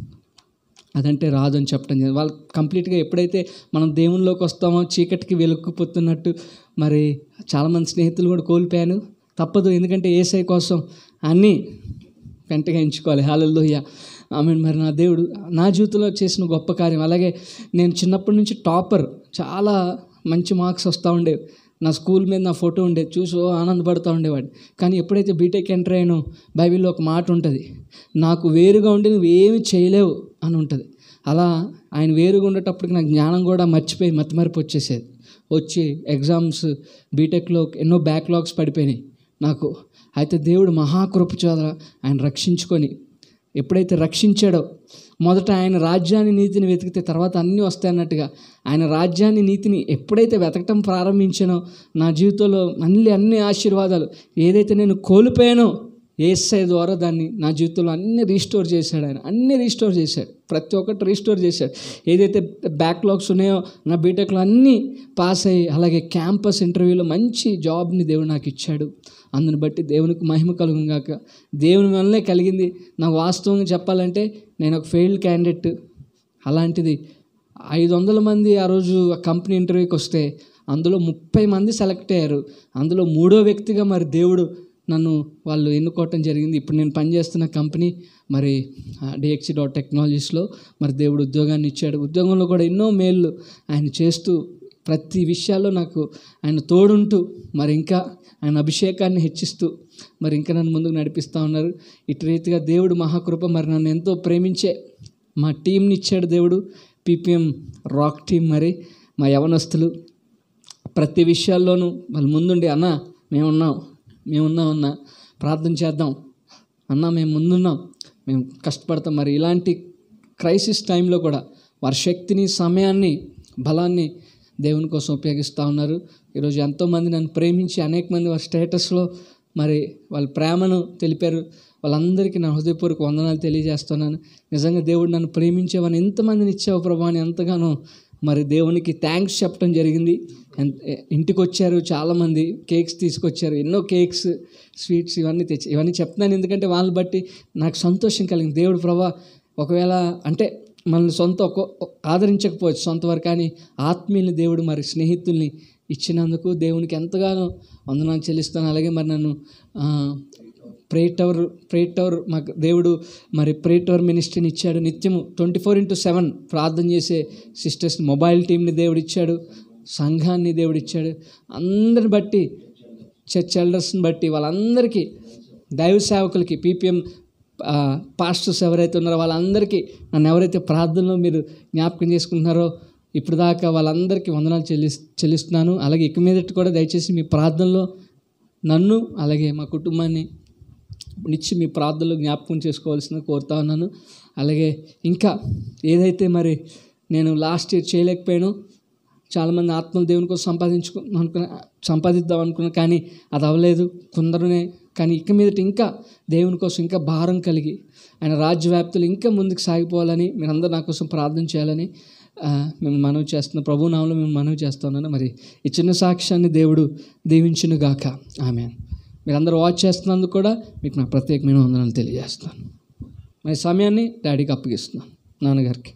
అదంటే రాదు అని చెప్పడం జరిగింది వాళ్ళు కంప్లీట్గా ఎప్పుడైతే మనం దేవునిలోకి వస్తామో చీకటికి వెలుక్కుపోతున్నట్టు మరి చాలామంది స్నేహితులు కూడా కోల్పోయాను తప్పదు ఎందుకంటే ఏసై కోసం అన్నీ వెంటగా ఎంచుకోవాలి హాలల్లోయ ఆమె మరి నా దేవుడు నా జీవితంలో చేసిన గొప్ప కార్యం అలాగే నేను చిన్నప్పటి నుంచి టాపర్ చాలా మంచి మార్క్స్ వస్తూ ఉండేవి నా స్కూల్ మీద నా ఫోటో ఉండేది చూసి ఓ ఆనందపడుతూ ఉండేవాడిని కానీ ఎప్పుడైతే బీటెక్ ఎంటర్ అయ్యానో బైబిల్లో ఒక మాట ఉంటుంది నాకు వేరుగా ఉండి నువ్వు ఏమి చేయలేవు అని ఉంటుంది అలా ఆయన వేరుగా ఉండేటప్పటికి నాకు జ్ఞానం కూడా మర్చిపోయి మతిమరిపి వచ్చేసేది వచ్చి ఎగ్జామ్స్ బీటెక్లో ఎన్నో బ్యాక్లాగ్స్ పడిపోయినాయి నాకు అయితే దేవుడు మహాకృప చోదర ఆయన రక్షించుకొని ఎప్పుడైతే రక్షించాడో మొదట ఆయన రాజ్యాన్ని నీతిని వెతికితే తర్వాత అన్నీ వస్తాయన్నట్టుగా ఆయన రాజ్యాన్ని నీతిని ఎప్పుడైతే వెతకటం ప్రారంభించానో నా జీవితంలో మళ్ళీ అన్ని ఆశీర్వాదాలు ఏదైతే నేను కోల్పోయానో ఏసై ద్వారా దాన్ని నా జీవితంలో అన్ని రీస్టోర్ చేశాడు ఆయన అన్ని రీస్టోర్ చేశాడు ప్రతి ఒక్కటి రీస్టోర్ చేశాడు ఏదైతే బ్యాక్లాగ్స్ ఉన్నాయో నా బీటెక్లో అన్నీ పాస్ అయ్యి అలాగే క్యాంపస్ ఇంటర్వ్యూలో మంచి జాబ్ని దేవుడు నాకు ఇచ్చాడు అందుని బట్టి దేవునికి మహిమ కలుగును గాక దేవుని వల్లనే కలిగింది నాకు వాస్తవంగా చెప్పాలంటే నేను ఒక ఫెయిల్డ్ క్యాండిడేట్ అలాంటిది ఐదు వందల మంది ఆ రోజు ఆ కంపెనీ ఇంటర్వ్యూకి వస్తే అందులో ముప్పై మంది సెలెక్ట్ అయ్యారు అందులో మూడో వ్యక్తిగా మరి దేవుడు నన్ను వాళ్ళు ఎన్నుకోవటం జరిగింది ఇప్పుడు నేను పనిచేస్తున్న కంపెనీ మరి డిఎక్సి డాట్ టెక్నాలజీస్లో మరి దేవుడు ఉద్యోగాన్ని ఇచ్చాడు ఉద్యోగంలో కూడా ఎన్నో మేళ్ళు ఆయన చేస్తూ ప్రతి విషయాల్లో నాకు ఆయన తోడుంటూ మరి ఇంకా ఆయన అభిషేకాన్ని హెచ్చిస్తూ మరి ఇంకా నన్ను ముందుకు నడిపిస్తూ ఉన్నారు ఇటు రీతిగా దేవుడు మహాకృప మరి నన్ను ఎంతో ప్రేమించే మా టీంని ఇచ్చాడు దేవుడు పీపీఎం రాక్ టీం మరి మా యవనస్తులు ప్రతి విషయాల్లోనూ వాళ్ళు ముందుండి అన్న మేమున్నాం మేమున్నాం అన్న ప్రార్థన చేద్దాం అన్న మేము ముందున్నాం మేము కష్టపడతాం మరి ఇలాంటి క్రైసిస్ టైంలో కూడా వారి శక్తిని సమయాన్ని బలాన్ని దేవుని కోసం ఉపయోగిస్తూ ఉన్నారు ఈరోజు ఎంతోమంది నన్ను ప్రేమించి అనేక మంది వారి స్టేటస్లో మరి వాళ్ళ ప్రేమను తెలిపారు వాళ్ళందరికీ నా హృదయపూర్వక వందనాలు తెలియజేస్తున్నాను నిజంగా దేవుడు నన్ను ప్రేమించేవాని ఎంతమందిని ఇచ్చావు ప్రభా అని ఎంతగానో మరి దేవునికి థ్యాంక్స్ చెప్పడం జరిగింది ఎంత- ఇంటికి వచ్చారు చాలామంది కేక్స్ తీసుకొచ్చారు ఎన్నో కేక్స్ స్వీట్స్ ఇవన్నీ తెచ్చి ఇవన్నీ చెప్తున్నాను ఎందుకంటే వాళ్ళని బట్టి నాకు సంతోషం కలిగింది దేవుడు ప్రభా ఒకవేళ అంటే మనల్ని సొంత ఒక ఆదరించకపోవచ్చు సొంత వారు కానీ ఆత్మీయుల్ని దేవుడు మరి స్నేహితుల్ని ఇచ్చినందుకు దేవునికి ఎంతగానో వందనాలు చెల్లిస్తాను అలాగే మరి నన్ను ఆ, ప్రే టవర్ ప్రే టవర్ మాకు దేవుడు మరి ప్రే టవర్ మినిస్ట్రీని ఇచ్చాడు నిత్యము ట్వంటీ ఫోర్ ఇంటూ సెవెన్ ప్రార్థన చేసే సిస్టర్స్ మొబైల్ టీంని దేవుడు ఇచ్చాడు సంఘాన్ని దేవుడు ఇచ్చాడు అందరిని బట్టి చర్చ్ ఎల్డర్స్ని బట్టి వాళ్ళందరికీ దైవ సేవకులకి పీపీఎం పాస్టర్స్ ఎవరైతే ఉన్నారో వాళ్ళందరికీ నన్ను ఎవరైతే ప్రార్థనలో మీరు జ్ఞాపకం చేసుకుంటున్నారో ఇప్పుడు దాకా వాళ్ళందరికీ వందనాలు చెల్లి చెల్లిస్తున్నాను అలాగే ఇక మీదట కూడా దయచేసి మీ ప్రార్థనలో నన్ను అలాగే మా కుటుంబాన్ని నిచ్చి మీ ప్రార్థనలో జ్ఞాపకం చేసుకోవాల్సింది కోరుతా ఉన్నాను అలాగే ఇంకా ఏదైతే మరి నేను లాస్ట్ ఇయర్ చేయలేకపోయానో చాలామంది ఆత్మలు దేవుని కోసం సంపాదించుకు అనుకున్న సంపాదిద్దాం అనుకున్నా కానీ అది అవ్వలేదు కొందరునే కానీ ఇక మీదట ఇంకా దేవుని కోసం ఇంకా భారం కలిగి ఆయన రాజ్యవ్యాప్తులు ఇంకా ముందుకు సాగిపోవాలని మీరందరూ నా కోసం ప్రార్థన చేయాలని ఆ, మేము మనవి చేస్తున్న ప్రభు నామంలో మేము మనవి చేస్తున్నాను మరి ఈ చిన్న సాక్ష్యాన్ని దేవుడు దీవించును గాక ఆమె మీరందరూ వాచ్ చేస్తున్నందుకు కూడా మీకు నా ప్రత్యేకమైన వందనాలు తెలియజేస్తాను మరి సమయాన్ని డాడీకి అప్పగిస్తున్నాను నాన్నగారికి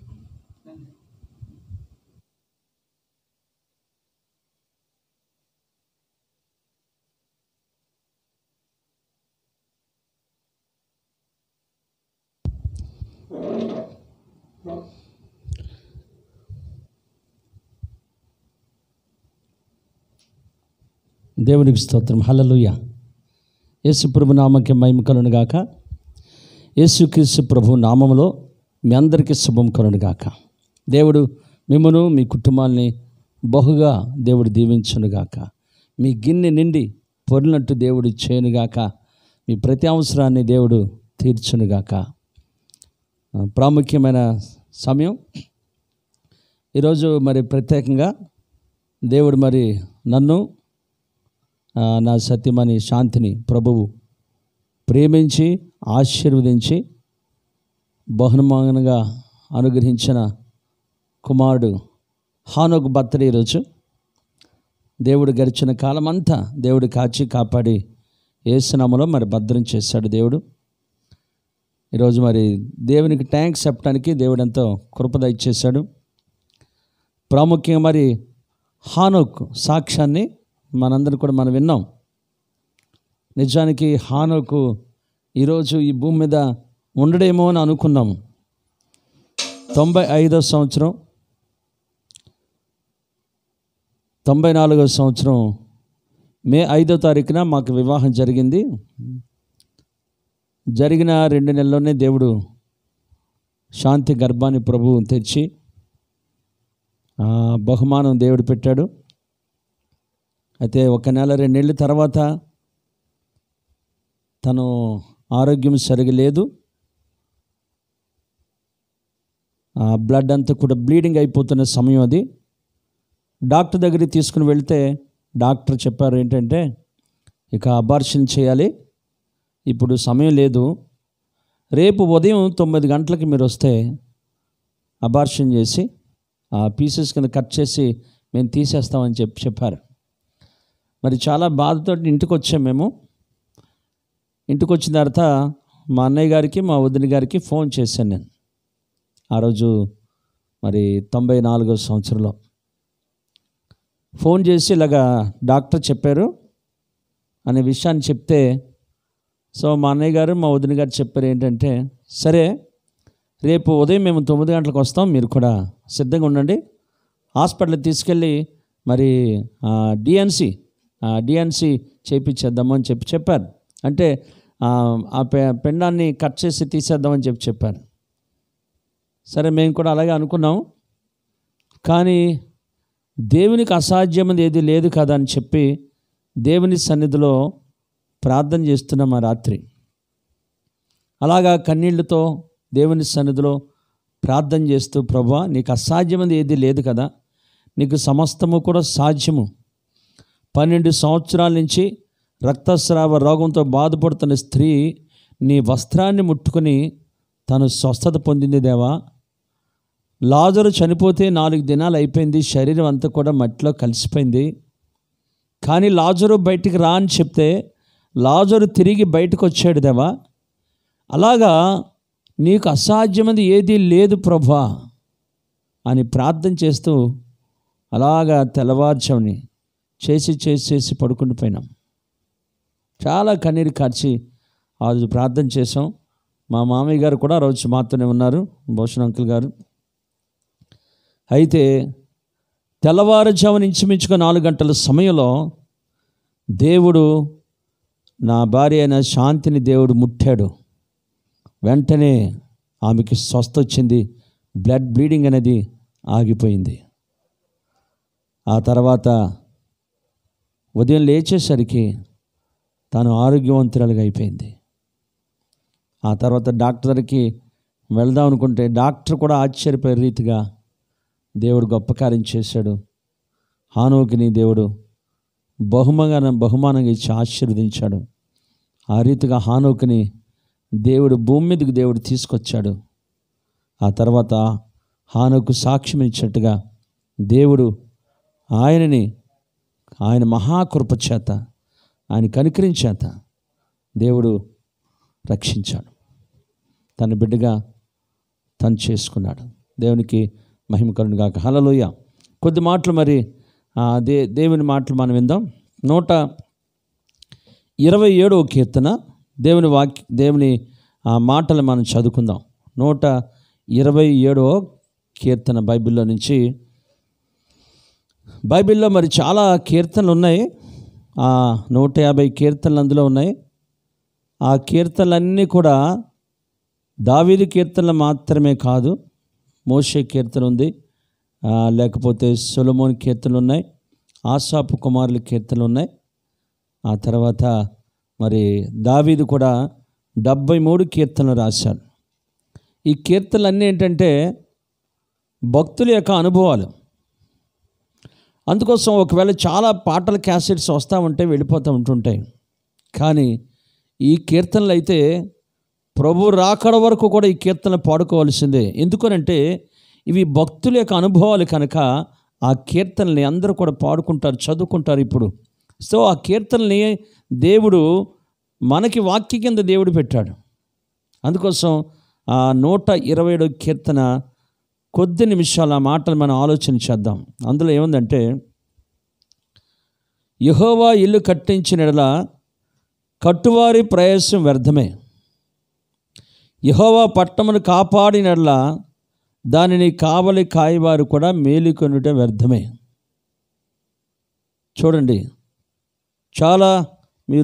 దేవునికి స్తోత్రం హల్లెలూయా యేసు ప్రభు నామకి మహిమ కలును గాక యేసుక్రీస్తు ప్రభు నామములో మీ అందరికీ శుభం కలుగుగాక దేవుడు మిమ్మను మీ కుటుంబాన్ని బహుగా దేవుడు దీవించునుగాక మీ గిన్నె నిండి పొరినట్టు దేవుడు చేయనుగాక మీ ప్రతి అవసరాన్ని దేవుడు తీర్చునుగాక ఆ, ప్రాముఖ్యమైన సమయం ఈరోజు మరి ప్రత్యేకంగా దేవుడు మరి నన్ను ఆ, నా సత్యమని శాంతిని ప్రభువు ప్రేమించి ఆశీర్వదించి బహుమానంగా అనుగ్రహించిన కుమారుడు హానోక్ బర్త్డే ఈరోజు దేవుడు గడిచిన కాలమంతా దేవుడు కాచి కాపాడి ఏసునామలో మరి భద్రం చేశాడు దేవుడు ఈరోజు మరి దేవునికి ట్యాంక్స్ చెప్పడానికి దేవుడు ఎంతో కృపద ఇచ్చేశాడు ప్రాముఖ్యంగా మరి హానోక్ సాక్ష్యాన్ని మనందరం కూడా మనం విన్నాం నిజానికి హానోకు ఈరోజు ఈ భూమి మీద ఉండడేమో అని అనుకున్నాము తొంభై ఐదో సంవత్సరం తొంభై నాలుగో సంవత్సరం మే ఐదో తారీఖున మాకు వివాహం జరిగింది జరిగిన రెండు నెలల్లోనే దేవుడు శాంతి గర్భాన్ని ప్రభువు తెచ్చి ఆ, బహుమానం దేవుడు పెట్టాడు అయితే ఒక నెల రెండు నెలల తర్వాత తను ఆరోగ్యం సరిగా లేదు ఆ బ్లడ్ అంతా కూడా బ్లీడింగ్ అయిపోతున్న సమయం అది డాక్టర్ దగ్గరికి తీసుకుని వెళ్తే డాక్టర్ చెప్పారు ఏంటంటే ఇక అబార్షన్ చేయాలి ఇప్పుడు సమయం లేదు రేపు ఉదయం తొమ్మిది గంటలకి మీరు వస్తే అబార్షన్ చేసి ఆ పీసెస్ కింద కట్ చేసి మేము తీసేస్తామని చెప్పి చెప్పారు మరి చాలా బాధతో ఇంటికి వచ్చాం మేము ఇంటికి వచ్చిన తర్వాత మా అన్నయ్య గారికి మా వదిన గారికి ఫోన్ చేశాను నేను ఆ రోజు మరి తొంభై నాలుగో సంవత్సరంలో ఫోన్ చేసి ఇలాగా డాక్టర్ చెప్పారు అనే విషయాన్ని చెప్తే సో మా అన్నయ్య గారు మా వదిన గారు చెప్పారు ఏంటంటే సరే రేపు ఉదయం మేము తొమ్మిది గంటలకు వస్తాం మీరు కూడా సిద్ధంగా ఉండండి హాస్పిటల్కి తీసుకెళ్ళి మరి డిఎన్సి డిఎన్సి చేయించేద్దాము అని చెప్పి చెప్పారు అంటే ఆ, ఆ పె పెండాన్ని కట్ చేసి తీసేద్దామని చెప్పి చెప్పారు సరే మేము కూడా అలాగే అనుకున్నాం కానీ దేవునికి అసాధ్యమైనది ఏది లేదు కదా అని చెప్పి దేవుని సన్నిధిలో ప్రార్థన చేస్తున్నాం ఆ రాత్రి అలాగా కన్నీళ్లతో దేవుని సన్నిధిలో ప్రార్థన చేస్తూ ప్రభా నీకు అసాధ్యమైనది ఏది లేదు కదా నీకు సమస్తము కూడా సాధ్యము పన్నెండు సంవత్సరాల నుంచి రక్తస్రావ రోగంతో బాధపడుతున్న స్త్రీ నీ వస్త్రాన్ని ముట్టుకొని తను స్వస్థత పొందింది దేవా లాజరు చనిపోతే నాలుగు దినాలు అయిపోయింది శరీరం అంతా కూడా మట్టిలో కలిసిపోయింది కానీ లాజరు బయటికి రా అని చెప్తే లాజరు తిరిగి బయటకు వచ్చాడు దేవా అలాగా నీకు అసాధ్యమైనది ఏదీ లేదు ప్రభా అని ప్రార్థన చేస్తూ అలాగా తెల్లవారుజాముని చేసి చేసి చేసి పడుకుని పోయినాం చాలా కన్నీరు కార్చి ఆ రోజు ప్రార్థన చేసాం మా మామయ్య గారు కూడా ఆ రోజు మాతోనే ఉన్నారు భూషణ్ అంకుల్ గారు అయితే తెల్లవారుజామున ఇంచుమించుగా నాలుగు గంటల సమయంలో దేవుడు నా భార్య అయిన శాంతిని దేవుడు ముట్టాడు వెంటనే ఆమెకి స్వస్థ వచ్చింది బ్లడ్ బ్లీడింగ్ అనేది ఆగిపోయింది ఆ తర్వాత ఉదయం లేచేసరికి తాను ఆరోగ్యవంతురాలుగా అయిపోయింది ఆ తర్వాత డాక్టర్ దగ్గరికి వెళ్దాం అనుకుంటే డాక్టర్ కూడా ఆశ్చర్యపోయే రీతిగా దేవుడు గొప్ప కార్యం చేశాడు హానోకిని దేవుడు బహుమగా బహుమానంగా ఇచ్చి ఆశీర్వదించాడు ఆ రీతిగా హానోకిని దేవుడు భూమి మీదకి దేవుడు తీసుకొచ్చాడు ఆ తర్వాత హానోకు సాక్ష్యం ఇచ్చినట్టుగా దేవుడు ఆయనని ఆయన మహాకృప చేత ఆయన కనికరించేత దేవుడు రక్షించాడు తన బిడ్డగా తను చేసుకున్నాడు దేవునికి మహిమ కలుగును గాక హలలోయ కొద్ది మాటలు మరి ఆ, దే దేవుని మాటలు మనం విందాం నూట ఇరవై ఏడవ కీర్తన దేవుని వాక్య దేవుని ఆ మాటలు మనం చదువుకుందాం నూట ఇరవై ఏడవ కీర్తన బైబిల్లో నుంచి బైబిల్లో మరి చాలా కీర్తనలు ఉన్నాయి ఆ నూట యాభై కీర్తనలు అందులో ఉన్నాయి ఆ కీర్తనలన్నీ కూడా దావీదు కీర్తనలు మాత్రమే కాదు మోషే కీర్తన ఉంది ఆ, లేకపోతే సొలమోన్ కీర్తనలు ఉన్నాయి ఆసాపు కుమారుల కీర్తనలు ఉన్నాయి ఆ తర్వాత మరి దావీదు కూడా డెబ్బై మూడు కీర్తనలు రాశాడు ఈ కీర్తనలు అన్నీ ఏంటంటే భక్తుల యొక్క అనుభవాలు అందుకోసం ఒకవేళ చాలా పాటల క్యాసెట్స్ వస్తూ ఉంటే వెళ్ళిపోతూ ఉంటుంటాయి కానీ ఈ కీర్తనలు అయితే ప్రభు రాకడ వరకు కూడా ఈ కీర్తనలు పాడుకోవాల్సిందే ఎందుకనంటే ఇవి భక్తుల యొక్క అనుభవాలు కనుక ఆ కీర్తనల్ని అందరూ కూడా పాడుకుంటారు చదువుకుంటారు ఇప్పుడు సో ఆ కీర్తనల్ని దేవుడు మనకి వాక్య కింద దేవుడు పెట్టాడు అందుకోసం ఆ నూట ఇరవై ఏడు కీర్తన కొద్ది నిమిషాలు ఆ మాటలు మనం ఆలోచన చేద్దాం అందులో ఏముందంటే యహోవా ఇల్లు కట్టించిన ఎడల కట్టువారి ప్రయాసం వ్యర్థమే యహోవా పట్టమును కాపాడినట్ల దానిని కావలి కాయవారు కూడా మేలుకొనుట వ్యర్థమే చూడండి చాలా మీరు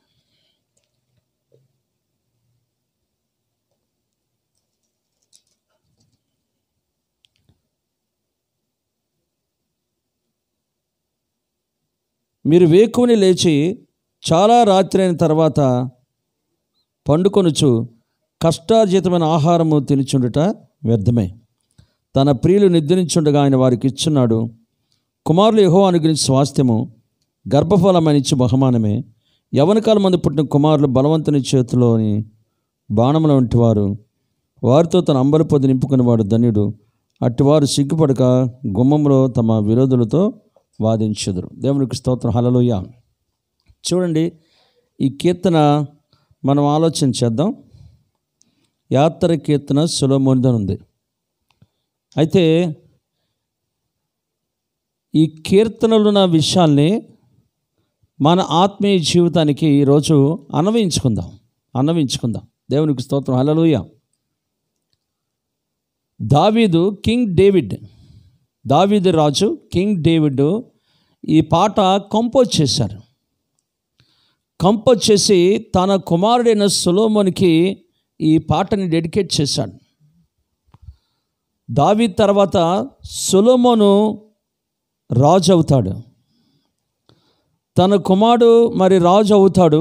మీరు వేకుని లేచి చాలా రాత్రి అయిన తర్వాత పండుకొనుచు కష్టార్జితమైన ఆహారము తినుచుండుట వ్యర్థమే తన ప్రియులు నిద్రించుండగా ఆయన వారికి ఇచ్చున్నాడు కుమారులు యహో అనుగ్రహించి స్వాస్థ్యము గర్భఫలమని ఇచ్చి బహుమానమే యవన కాలం మంది పుట్టిన కుమారులు బలవంతుని చేతిలోని బాణముల వంటి వారు వారితో తన అంబలి పొద్దు నింపుకునేవాడు ధన్యుడు అట్టివారు సిగ్గుపడక గుమ్మంలో తమ విరోధులతో వాదించుదురు దేవునికి స్తోత్రం హలలోయ చూడండి ఈ కీర్తన మనం ఆలోచన చేద్దాం యాత్ర కీర్తన సులభమని ఉంది అయితే ఈ కీర్తనలు ఉన్న విషయాల్ని మన ఆత్మీయ జీవితానికి ఈరోజు అన్వయించుకుందాం అన్వయించుకుందాం దేవునికి స్తోత్రం హలలుయ దావీదు కింగ్ డేవిడ్ దావీదు రాజు కింగ్ డేవిడ్ ఈ పాట కంపోజ్ చేశారు కంపోజ్ చేసి తన కుమారుడైన సులోమోనికి ఈ పాటని డెడికేట్ చేశాడు దావీ తర్వాత సులోమోను రాజు అవుతాడు తన కుమారుడు మరి రాజు అవుతాడు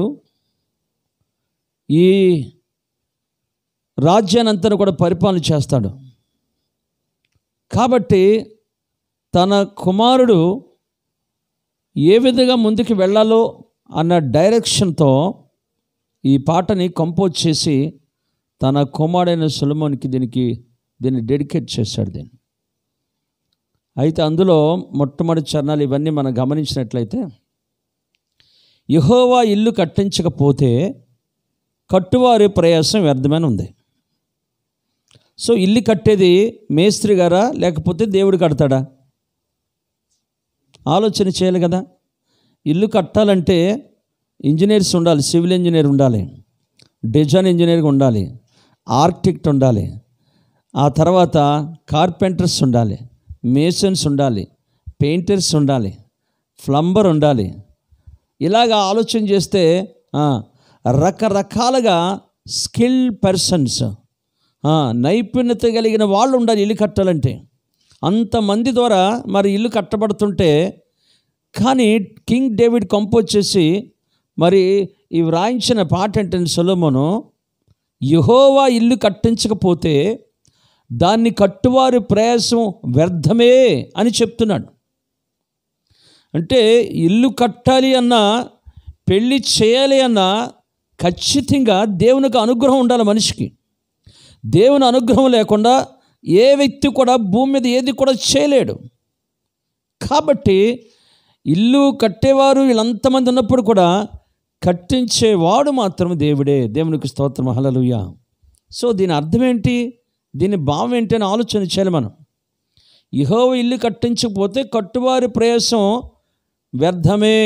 ఈ రాజ్యానంతను కూడా పరిపాలన చేస్తాడు కాబట్టి తన కుమారుడు ఏ విధంగా ముందుకు వెళ్ళాలో అన్న డైరెక్షన్తో ఈ పాటని కంపోజ్ చేసి తన కుమారుడైన సులమోనికి దీనికి దీన్ని డెడికేట్ చేశాడు దీన్ని అయితే అందులో మొట్టమొదటి చరణాలు ఇవన్నీ మనం గమనించినట్లయితే యహోవా ఇల్లు కట్టించకపోతే కట్టువారి ప్రయాసం వ్యర్థమైన ఉంది సో ఇల్లు కట్టేది మేస్త్రి గారా లేకపోతే దేవుడు కడతాడా ఆలోచన చేయాలి కదా ఇల్లు కట్టాలంటే ఇంజనీర్స్ ఉండాలి సివిల్ ఇంజనీర్ ఉండాలి డిజైన్ ఇంజనీర్ ఉండాలి ఆర్కిటెక్ట్ ఉండాలి ఆ తర్వాత కార్పెంటర్స్ ఉండాలి మేసన్స్ ఉండాలి పెయింటర్స్ ఉండాలి ప్లంబర్ ఉండాలి ఇలాగ ఆలోచన చేస్తే ఆ, రకరకాలుగా స్కిల్ పర్సన్స్ నైపుణ్యత కలిగిన వాళ్ళు ఉండాలి ఇల్లు కట్టాలంటే అంతమంది ద్వారా మరి ఇల్లు కట్టబడుతుంటే కానీ కింగ్ డేవిడ్ కంపోజ్ చేసి మరి ఈ వ్రాయించిన పాట ఏంటంటే సొలొమోను యహోవా ఇల్లు కట్టించకపోతే దాన్ని కట్టువారి ప్రయాసం వ్యర్థమే అని చెప్తున్నాడు అంటే ఇల్లు కట్టాలి అన్నా పెళ్ళి చేయాలి అన్నా ఖచ్చితంగా దేవునికి అనుగ్రహం ఉండాలి మనిషికి దేవుని అనుగ్రహం లేకుండా ఏ వ్యక్తి కూడా భూమి మీద ఏది కూడా చేయలేడు కాబట్టి ఇల్లు కట్టేవారు వీళ్ళంతమంది ఉన్నప్పుడు కూడా కట్టించేవాడు మాత్రం దేవుడే దేవునికి స్తోత్రం హలలుయ సో దీని అర్థం ఏంటి దీని భావం ఏంటి అని ఆలోచన చేయాలి మనం ఇహోవ ఇల్లు కట్టించకపోతే కట్టువారి ప్రయాసం వ్యర్థమే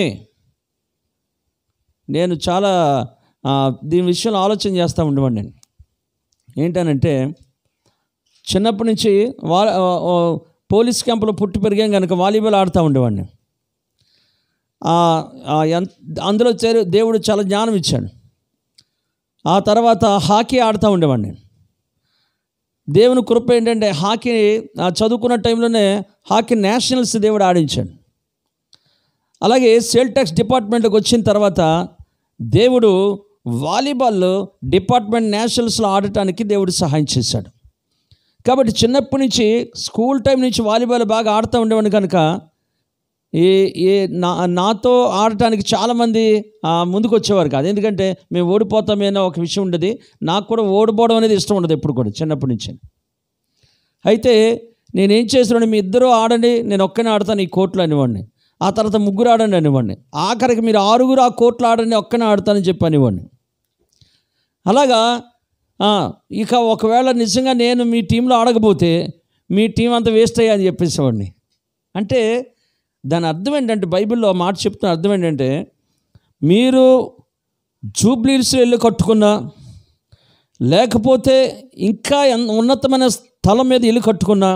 నేను చాలా ఆ, దీని విషయంలో ఆలోచన చేస్తూ ఉండేవాడిని నేను ఏంటనంటే చిన్నప్పటి నుంచి వా ఆ, ఆ, పోలీస్ క్యాంపులో పుట్టి పెరిగాం కనుక వాలీబాల్ ఆడుతూ ఉండేవాడిని ఆ, ఆ, ఎన్- అందులో చేరు దేవుడు చాలా జ్ఞానం ఇచ్చాడు ఆ తర్వాత హాకీ ఆడుతూ ఉండేవాడిని దేవుని కృప ఏంటంటే హాకీ ఆ, చదువుకున్న టైంలోనే హాకీ నేషనల్స్ దేవుడు ఆడించాడు అలాగే సేల్ ట్యాక్స్ డిపార్ట్మెంట్కి వచ్చిన తర్వాత దేవుడు వాలీబాల్ డిపార్ట్మెంట్ నేషనల్స్లో ఆడటానికి దేవుడు సహాయం చేశాడు కాబట్టి చిన్నప్పటి నుంచి స్కూల్ టైం నుంచి వాలీబాల్ బాగా ఆడుతూ ఉండేవాడిని కనుక ఈ ఈ నా నాతో ఆడటానికి చాలామంది ఆ, ముందుకు వచ్చేవారు కాదు ఎందుకంటే మేము ఓడిపోతామేనో ఒక విషయం ఉండేది నాకు కూడా ఓడిపోవడం అనేది ఇష్టం ఉండదు ఎప్పుడు కూడా చిన్నప్పటి నుంచి అయితే నేనేం చేస్తున్నాను మీ ఇద్దరు ఆడండి నేను ఒక్కనే ఆడతాను ఈ కోర్టులో అనేవాడిని ఆ తర్వాత ముగ్గురు ఆడండి అనేవాడిని ఆఖరికి మీరు ఆరుగురు ఆ కోర్టులో ఆడండి ఒక్కనే ఆడతానని చెప్పి అనేవాడిని అలాగా ఆ, ఇక ఒకవేళ నిజంగా నేను మీ టీంలో ఆడకపోతే మీ టీం అంతా వేస్ట్ అయ్యా అని చెప్పేసేవాడిని అంటే దాని అర్థం ఏంటంటే బైబిల్లో ఆ మాట చెప్తున్న అర్థం ఏంటంటే మీరు జూబ్లీస్లో వెళ్ళి కట్టుకున్నా లేకపోతే ఇంకా ఎన్- ఉన్నతమైన స్థలం మీద ఇల్లు కట్టుకున్నా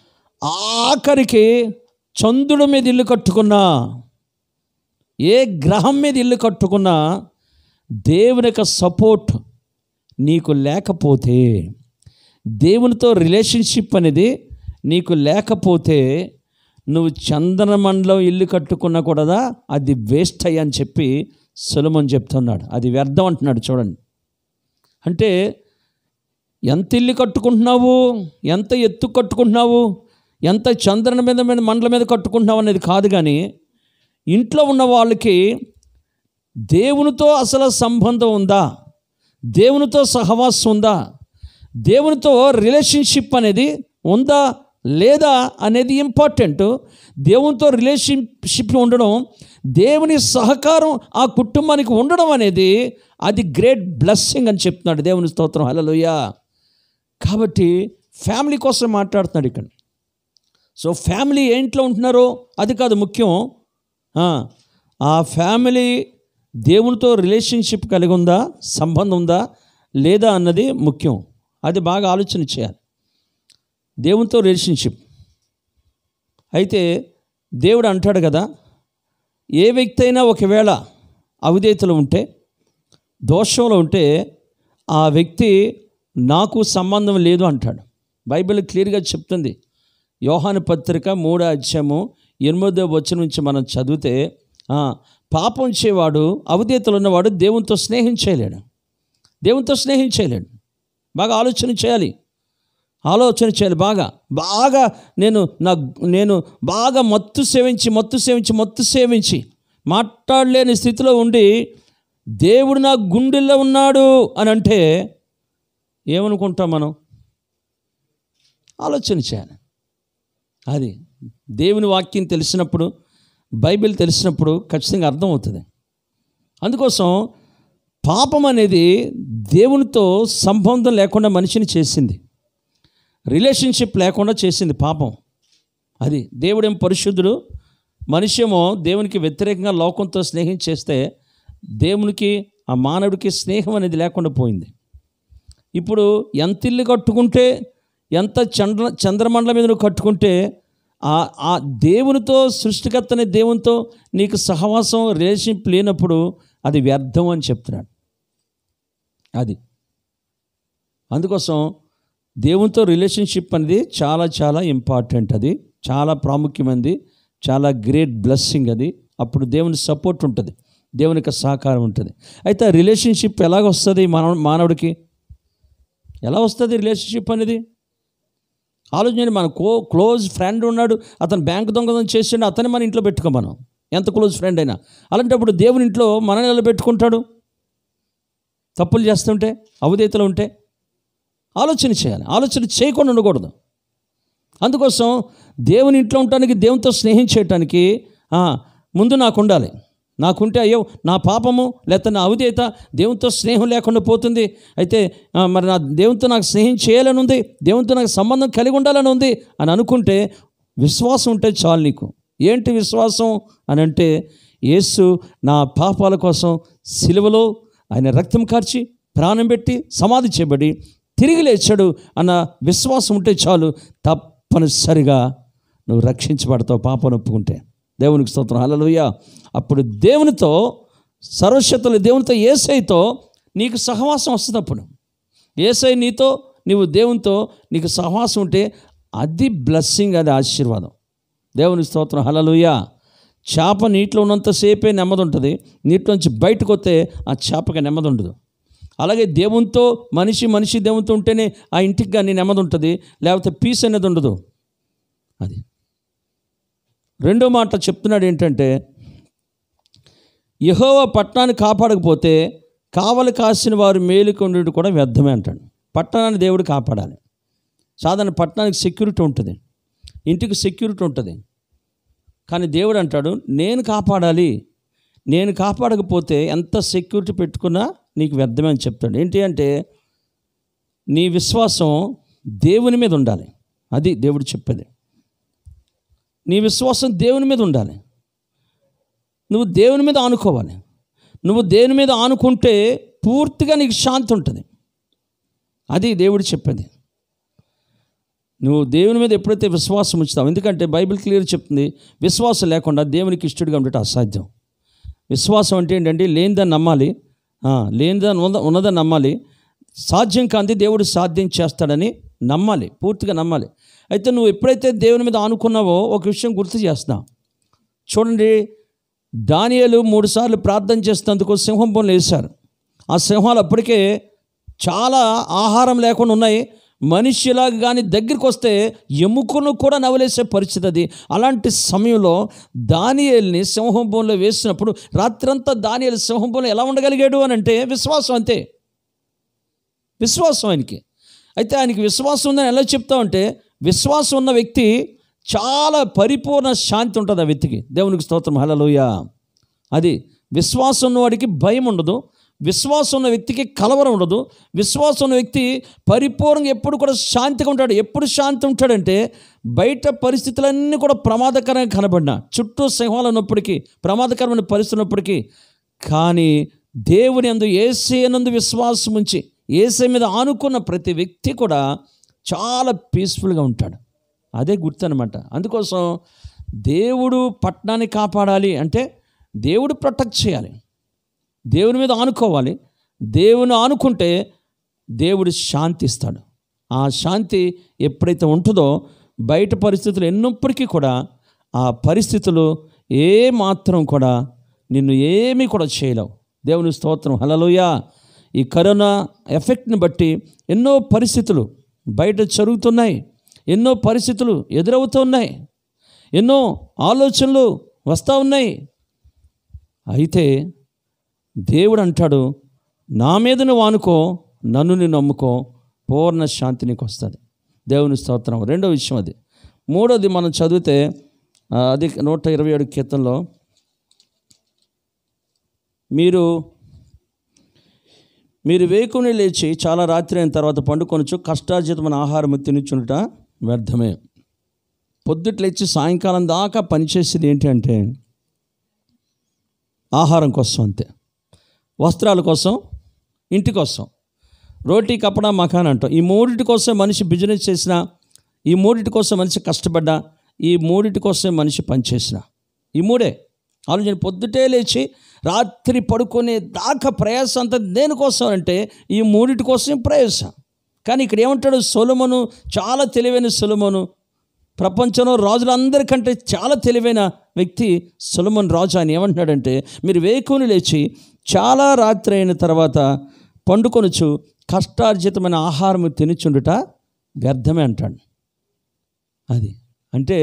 ఆఖరికి చంద్రుడి మీద ఇల్లు కట్టుకున్నా ఏ గ్రహం మీద ఇల్లు కట్టుకున్నా దేవుని యొక్క సపోర్ట్ నీకు లేకపోతే దేవునితో రిలేషన్షిప్ అనేది నీకు లేకపోతే నువ్వు చంద్రమండలం ఇల్లు కట్టుకున్నా కూడా అది వేస్ట్ అయ్యా అని చెప్పి సులమని చెప్తున్నాడు అది వ్యర్థం అంటున్నాడు చూడండి అంటే ఎంత ఇల్లు కట్టుకుంటున్నావు ఎంత ఎత్తు కట్టుకుంటున్నావు ఎంత చంద్రన మీద మీద మండల మీద కట్టుకుంటున్నావు అనేది కాదు కానీ ఇంట్లో ఉన్న వాళ్ళకి దేవునితో అసలు సంబంధం ఉందా దేవునితో సహవాసం ఉందా దేవునితో రిలేషన్షిప్ అనేది ఉందా లేదా అనేది ఇంపార్టెంట్ దేవునితో రిలేషన్షిప్ ఉండడం దేవుని సహకారం ఆ కుటుంబానికి ఉండడం అనేది అది గ్రేట్ బ్లెస్సింగ్ అని చెప్తున్నాడు దేవుని స్తోత్రం హల్లెలూయ కాబట్టి ఫ్యామిలీ కోసం మాట్లాడుతున్నాడు ఇక్కడ సో ఫ్యామిలీ ఏంట్లో ఉంటున్నారో అది కాదు ముఖ్యం ఆ, ఆ ఫ్యామిలీ దేవునితో రిలేషన్షిప్ కలిగి ఉందా సంబంధం ఉందా లేదా అన్నది ముఖ్యం అది బాగా ఆలోచన చేయాలి దేవునితో రిలేషన్షిప్ అయితే దేవుడు అంటాడు కదా ఏ వ్యక్తి అయినా ఒకవేళ అవిధేయతలు ఉంటే దోషంలో ఉంటే ఆ వ్యక్తి నాకు సంబంధం లేదు అంటాడు బైబిల్ క్లియర్గా చెప్తుంది యోహాను పత్రిక మూడో అధ్యాయము ఎనిమిదో వచ్చిన నుంచి మనం చదివితే ఆ, పాపం చేయవాడు అవిధేయతలు ఉన్నవాడు దేవునితో స్నేహం చేయలేడు దేవునితో స్నేహం చేయలేడు బాగా ఆలోచన చేయాలి ఆలోచన చేయాలి బాగా బాగా నేను నా నేను బాగా మత్తు సేవించి మత్తు సేవించి మత్తు సేవించి మాట్లాడలేని స్థితిలో ఉండి దేవుడు నా గుండెల్లో ఉన్నాడు అని అంటే ఏమనుకుంటాం మనం ఆలోచన చేయాలి అది దేవుని వాక్యం తెలిసినప్పుడు బైబిల్ తెలిసినప్పుడు ఖచ్చితంగా అర్థమవుతుంది అందుకోసం పాపం అనేది దేవునితో సంబంధం లేకుండా మనిషిని చేసింది రిలేషన్షిప్ లేకుండా చేసింది పాపం అది దేవుడేం పరిశుద్ధుడు మనిషి ఏమో దేవునికి వ్యతిరేకంగా లోకంతో స్నేహం చేస్తే దేవునికి ఆ మానవుడికి స్నేహం అనేది లేకుండా పోయింది ఇప్పుడు ఎంత ఇల్లు కట్టుకుంటే ఎంత చంద్ర చంద్రమండలం మీద నువ్వు కట్టుకుంటే ఆ ఆ దేవునితో సృష్టికర్త అనే దేవునితో నీకు సహవాసం రిలేషన్షిప్ లేనప్పుడు అది వ్యర్థం అని చెప్తున్నాడు అది అందుకోసం దేవునితో రిలేషన్షిప్ అనేది చాలా చాలా ఇంపార్టెంట్ అది చాలా ప్రాముఖ్యమైనది చాలా గ్రేట్ బ్లెస్సింగ్ అది అప్పుడు దేవుని సపోర్ట్ ఉంటుంది దేవుని యొక్క సహకారం ఉంటుంది అయితే ఆ రిలేషన్షిప్ ఎలాగ వస్తుంది మానవ మానవుడికి ఎలా వస్తుంది రిలేషన్షిప్ అనేది ఆలోచన మన కో క్లోజ్ ఫ్రెండ్ ఉన్నాడు అతను బ్యాంక్ దొంగతనం చేసిండు అతన్ని మన ఇంట్లో పెట్టుకో మనం ఎంత క్లోజ్ ఫ్రెండ్ అయినా అలాంటప్పుడు దేవుని ఇంట్లో మనని ఎలా పెట్టుకుంటాడు తప్పులు చేస్తుంటే అవధేతలు ఉంటే ఆలోచన చేయాలి ఆలోచన చేయకుండా ఉండకూడదు అందుకోసం దేవుని ఇంట్లో ఉండటానికి దేవునితో స్నేహం చేయటానికి ఆ, ముందు నాకు ఉండాలి నాకుంటే అయ్యో నా పాపము లేకపోతే నా అవిధేయత దేవునితో స్నేహం లేకుండా పోతుంది అయితే ఆ, మరి నా దేవునితో నాకు స్నేహం చేయాలని ఉంది దేవునితో నాకు సంబంధం కలిగి ఉండాలని ఉంది అని అనుకుంటే విశ్వాసం ఉంటే చాలు నీకు ఏంటి విశ్వాసం అని అంటే యేసు నా పాపాల కోసం సిలువలో ఆయన రక్తం కార్చి ప్రాణం పెట్టి సమాధి చేయబడి తిరిగి లేచాడు అన్న విశ్వాసం ఉంటే చాలు తప్పనిసరిగా నువ్వు రక్షించబడతావు పాపను ఒప్పుకుంటే దేవునికి స్తోత్రం హల్లెలూయ అప్పుడు దేవునితో సర్వశక్తులు దేవునితో ఏసైతో నీకు సహవాసం వస్తుంది అప్పుడు ఏసై నీతో నీవు దేవునితో నీకు సహవాసం ఉంటే అది బ్లెస్సింగ్ అది ఆశీర్వాదం దేవుని స్తోత్రం హలలుయ చేప నీటిలో ఉన్నంతసేపే నెమ్మది ఉంటుంది నీటిలోంచి బయటకు వస్తే ఆ చేపకి నెమ్మది ఉండదు అలాగే దేవునితో మనిషి మనిషి దేవునితో ఉంటేనే ఆ ఇంటికి కానీ నెమ్మది ఉంటుంది లేకపోతే పీస్ అనేది ఉండదు అది రెండో మాట చెప్తున్నాడు ఏంటంటే యహోవ పట్టణాన్ని కాపాడకపోతే కావలి కాసిన వారు మేలుకొండు కూడా వ్యర్థమే అంటాడు పట్టణాన్ని దేవుడు కాపాడాలి సాధారణ పట్టణానికి సెక్యూరిటీ ఉంటుంది ఇంటికి సెక్యూరిటీ ఉంటుంది కానీ దేవుడు అంటాడు నేను కాపాడాలి నేను కాపాడకపోతే ఎంత సెక్యూరిటీ పెట్టుకున్నా నీకు వ్యర్థమే అని చెప్తాడు ఏంటి అంటే నీ విశ్వాసం దేవుని మీద ఉండాలి అది దేవుడు చెప్పేది నీ విశ్వాసం దేవుని మీద ఉండాలి నువ్వు దేవుని మీద ఆనుకోవాలి నువ్వు దేవుని మీద ఆనుకుంటే పూర్తిగా నీకు శాంతి ఉంటుంది అది దేవుడు చెప్పేది నువ్వు దేవుని మీద ఎప్పుడైతే విశ్వాసం ఉంచుతావు ఎందుకంటే బైబిల్ క్లియర్ చెప్తుంది విశ్వాసం లేకుండా దేవునికి ఇష్టడుగా ఉండటం అసాధ్యం విశ్వాసం అంటే ఏంటంటే లేనిదని నమ్మాలి ఆ, లేనిదని ఉన్న ఉన్నదని నమ్మాలి సాధ్యం కాంతి దేవుడు సాధ్యం చేస్తాడని నమ్మాలి పూర్తిగా నమ్మాలి అయితే నువ్వు ఎప్పుడైతే దేవుని మీద ఆనుకున్నావో ఒక విషయం గుర్తు చేస్తా చూడండి దానియలు మూడుసార్లు ప్రార్థన చేసినందుకు సింహం బొమ్మలు వేశారు ఆ సింహాలు అప్పటికే చాలా ఆహారం లేకుండా ఉన్నాయి మనిషిలాగా కానీ దగ్గరికి వస్తే ఎముకను కూడా నవలేసే పరిస్థితి అది అలాంటి సమయంలో దానియేల్ని సింహం బొమ్మలో వేసినప్పుడు రాత్రంతా దానియేలు సింహం బొమ్మలో ఎలా ఉండగలిగాడు అని అంటే విశ్వాసం అంతే విశ్వాసం ఆయనకి అయితే ఆయనకి విశ్వాసం ఉందని ఎలా చెప్తామంటే విశ్వాసం ఉన్న వ్యక్తి చాలా పరిపూర్ణ శాంతి ఉంటుంది ఆ వ్యక్తికి దేవునికి స్తోత్రం హలలోయ అది విశ్వాసం ఉన్నవాడికి భయం ఉండదు విశ్వాసం ఉన్న వ్యక్తికి కలవరం ఉండదు విశ్వాసం ఉన్న వ్యక్తి పరిపూర్ణంగా ఎప్పుడు కూడా శాంతిగా ఉంటాడు ఎప్పుడు శాంతి ఉంటాడంటే బయట పరిస్థితులన్నీ కూడా ప్రమాదకరంగా కనబడినా చుట్టూ సింహాలు ఉన్నప్పటికీ ప్రమాదకరమైన పరిస్థితులు ఉన్నప్పటికీ కానీ దేవుని అందు ఏసైనందు విశ్వాసం ఉంచి ఏసై మీద ఆనుకున్న ప్రతి వ్యక్తి కూడా చాలా పీస్ఫుల్గా ఉంటాడు అదే గుర్తు అనమాట అందుకోసం దేవుడు పట్టణాన్ని కాపాడాలి అంటే దేవుడు ప్రొటెక్ట్ చేయాలి దేవుని మీద ఆనుకోవాలి దేవుని ఆనుకుంటే దేవుడు శాంతి ఇస్తాడు ఆ శాంతి ఎప్పుడైతే ఉంటుందో బయట పరిస్థితులు ఎన్నప్పటికీ కూడా ఆ పరిస్థితులు ఏ మాత్రం కూడా నిన్ను ఏమీ కూడా చేయలేవు దేవుని స్తోత్రం హలలోయ ఈ కరోనా ఎఫెక్ట్ని బట్టి ఎన్నో పరిస్థితులు బయట జరుగుతున్నాయి ఎన్నో పరిస్థితులు ఎదురవుతున్నాయి ఎన్నో ఆలోచనలు వస్తూ ఉన్నాయి అయితే దేవుడు అంటాడు నా మీద నువ్వు ఆనుకో నన్ను నేను నమ్ముకో పూర్ణ శాంతి నీకు వస్తుంది దేవుని స్తోత్రం రెండో విషయం అది మూడోది మనం చదివితే ఆ, అది నూట ఇరవై ఏడు కీర్తనలో మీరు మీరు వేకుని లేచి చాలా రాత్రి అయిన తర్వాత పండుకొనొచ్చు కష్టార్జితమైన ఆహారం తినుచునుట వ్యర్థమే పొద్దుట లేచి సాయంకాలం దాకా పనిచేసేది ఏంటి అంటే ఆహారం కోసం అంతే వస్త్రాల కోసం ఇంటి కోసం రోటీ కప్పడా మకాన్ అంటాం ఈ మూడింటి కోసం మనిషి బిజినెస్ చేసిన ఈ మూడింటి కోసం మనిషి కష్టపడ్డా ఈ మూడింటి కోసం మనిషి పనిచేసిన ఈ మూడే ఆలోచన పొద్దుటే లేచి రాత్రి పడుకునే దాకా ప్రయాసం అంతా దేనికోసం అంటే ఈ మూడింటి కోసం ప్రయాస కానీ ఇక్కడ ఏమంటాడు సొలమును చాలా తెలివైన సొలమును ప్రపంచంలో రాజులందరికంటే చాలా తెలివైన వ్యక్తి సొలమన్ రాజు ఆయన ఏమంటున్నాడంటే మీరు వేకుని లేచి చాలా రాత్రి అయిన తర్వాత పండుకొనుచు కష్టార్జితమైన ఆహారం తినుచుండుట వ్యర్థమే అంటాడు అది అంటే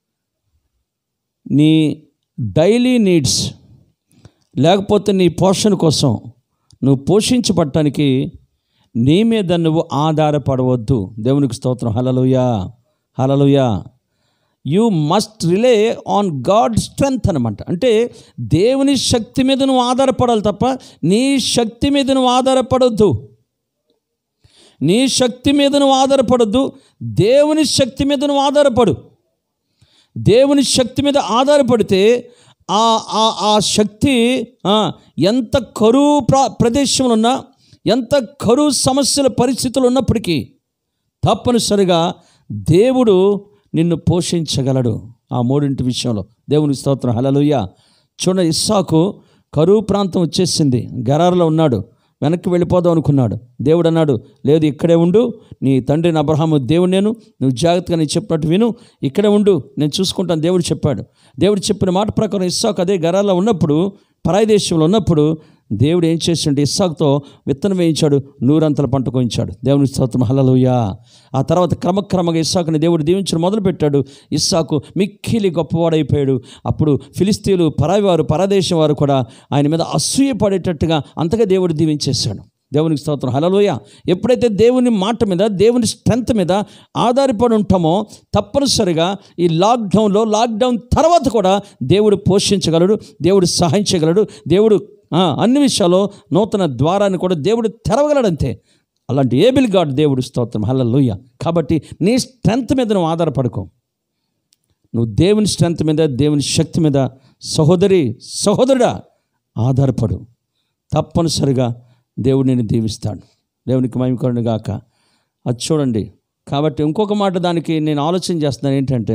నీ డైలీ నీడ్స్ లేకపోతే నీ పోషణ కోసం నువ్వు పోషించబడటానికి నీ మీద నువ్వు ఆధారపడవద్దు దేవునికి స్తోత్రం hallelujah hallelujah you must rely on God strength అనమాట అంటే దేవుని శక్తి మీద నువ్వు ఆధారపడాలి తప్ప నీ శక్తి మీద నువ్వు ఆధారపడొద్దు నీ శక్తి మీద నువ్వు ఆధారపడొద్దు దేవుని శక్తి మీద నువ్వు ఆధారపడు దేవుని శక్తి మీద ఆధారపడితే ఆ ఆ ఆ శక్తి ఆ, ఎంత కరువు ప్ర ప్రదేశంలో ఉన్నా ఎంత కరువు సమస్యల పరిస్థితులు ఉన్నప్పటికీ తప్పనిసరిగా దేవుడు నిన్ను పోషించగలడు ఆ మూడింటి విషయంలో దేవుని స్తోత్రం హలలుయ చూడ ఇస్సాకు కరువు ప్రాంతం వచ్చేసింది గరారులో ఉన్నాడు వెనక్కి వెళ్ళిపోదాం అనుకున్నాడు దేవుడు అన్నాడు లేదు ఇక్కడే ఉండు నీ తండ్రిని అబ్రహాము దేవుడు నేను నువ్వు జాగ్రత్తగా నేను చెప్పినట్టు విను ఇక్కడే ఉండు నేను చూసుకుంటాను దేవుడు చెప్పాడు దేవుడు చెప్పిన మాట ప్రకారం ఇస్సాకు అదే గరాల్లో ఉన్నప్పుడు పరాయి దేశంలో ఉన్నప్పుడు దేవుడు ఏం చేసిండు ఇస్సాకుతో విత్తనం వేయించాడు నూరంతల పంట కోయించాడు దేవుని స్తోత్రం హల్లెలూయా ఆ తర్వాత క్రమక్రమంగా ఇస్సాకుని దేవుడు దీవించడం మొదలుపెట్టాడు ఇస్సాకు మిక్కిలి గొప్పవాడైపోయాడు అప్పుడు ఫిలిస్తీన్లు పరాయి వారు పరదేశం వారు కూడా ఆయన మీద అసూయ పడేటట్టుగా అంతగా దేవుడు దీవించేశాడు దేవునికి స్తోత్రం హలలోయ ఎప్పుడైతే దేవుని మాట మీద దేవుని స్ట్రెంత్ మీద ఆధారపడి ఉంటామో తప్పనిసరిగా ఈ లాక్డౌన్లో లాక్డౌన్ తర్వాత కూడా దేవుడు పోషించగలడు దేవుడు సహాయించగలడు దేవుడు ఆ, అన్ని విషయాల్లో నూతన ద్వారాన్ని కూడా దేవుడు తెరవగలడంతే అలాంటి ఏబిల్ గాడ్ దేవుడు స్తోత్రం హల్లెలూయా కాబట్టి నీ స్ట్రెంత్ మీద నువ్వు ఆధారపడుకో నువ్వు దేవుని స్ట్రెంత్ మీద దేవుని శక్తి మీద సహోదరి సహోదరుడా ఆధారపడు తప్పనిసరిగా దేవుడు నేను దీవిస్తాడు దేవునికి మహిమకరుడు గాక అది చూడండి కాబట్టి ఇంకొక మాట దానికి నేను ఆలోచన చేస్తున్నాను ఏంటంటే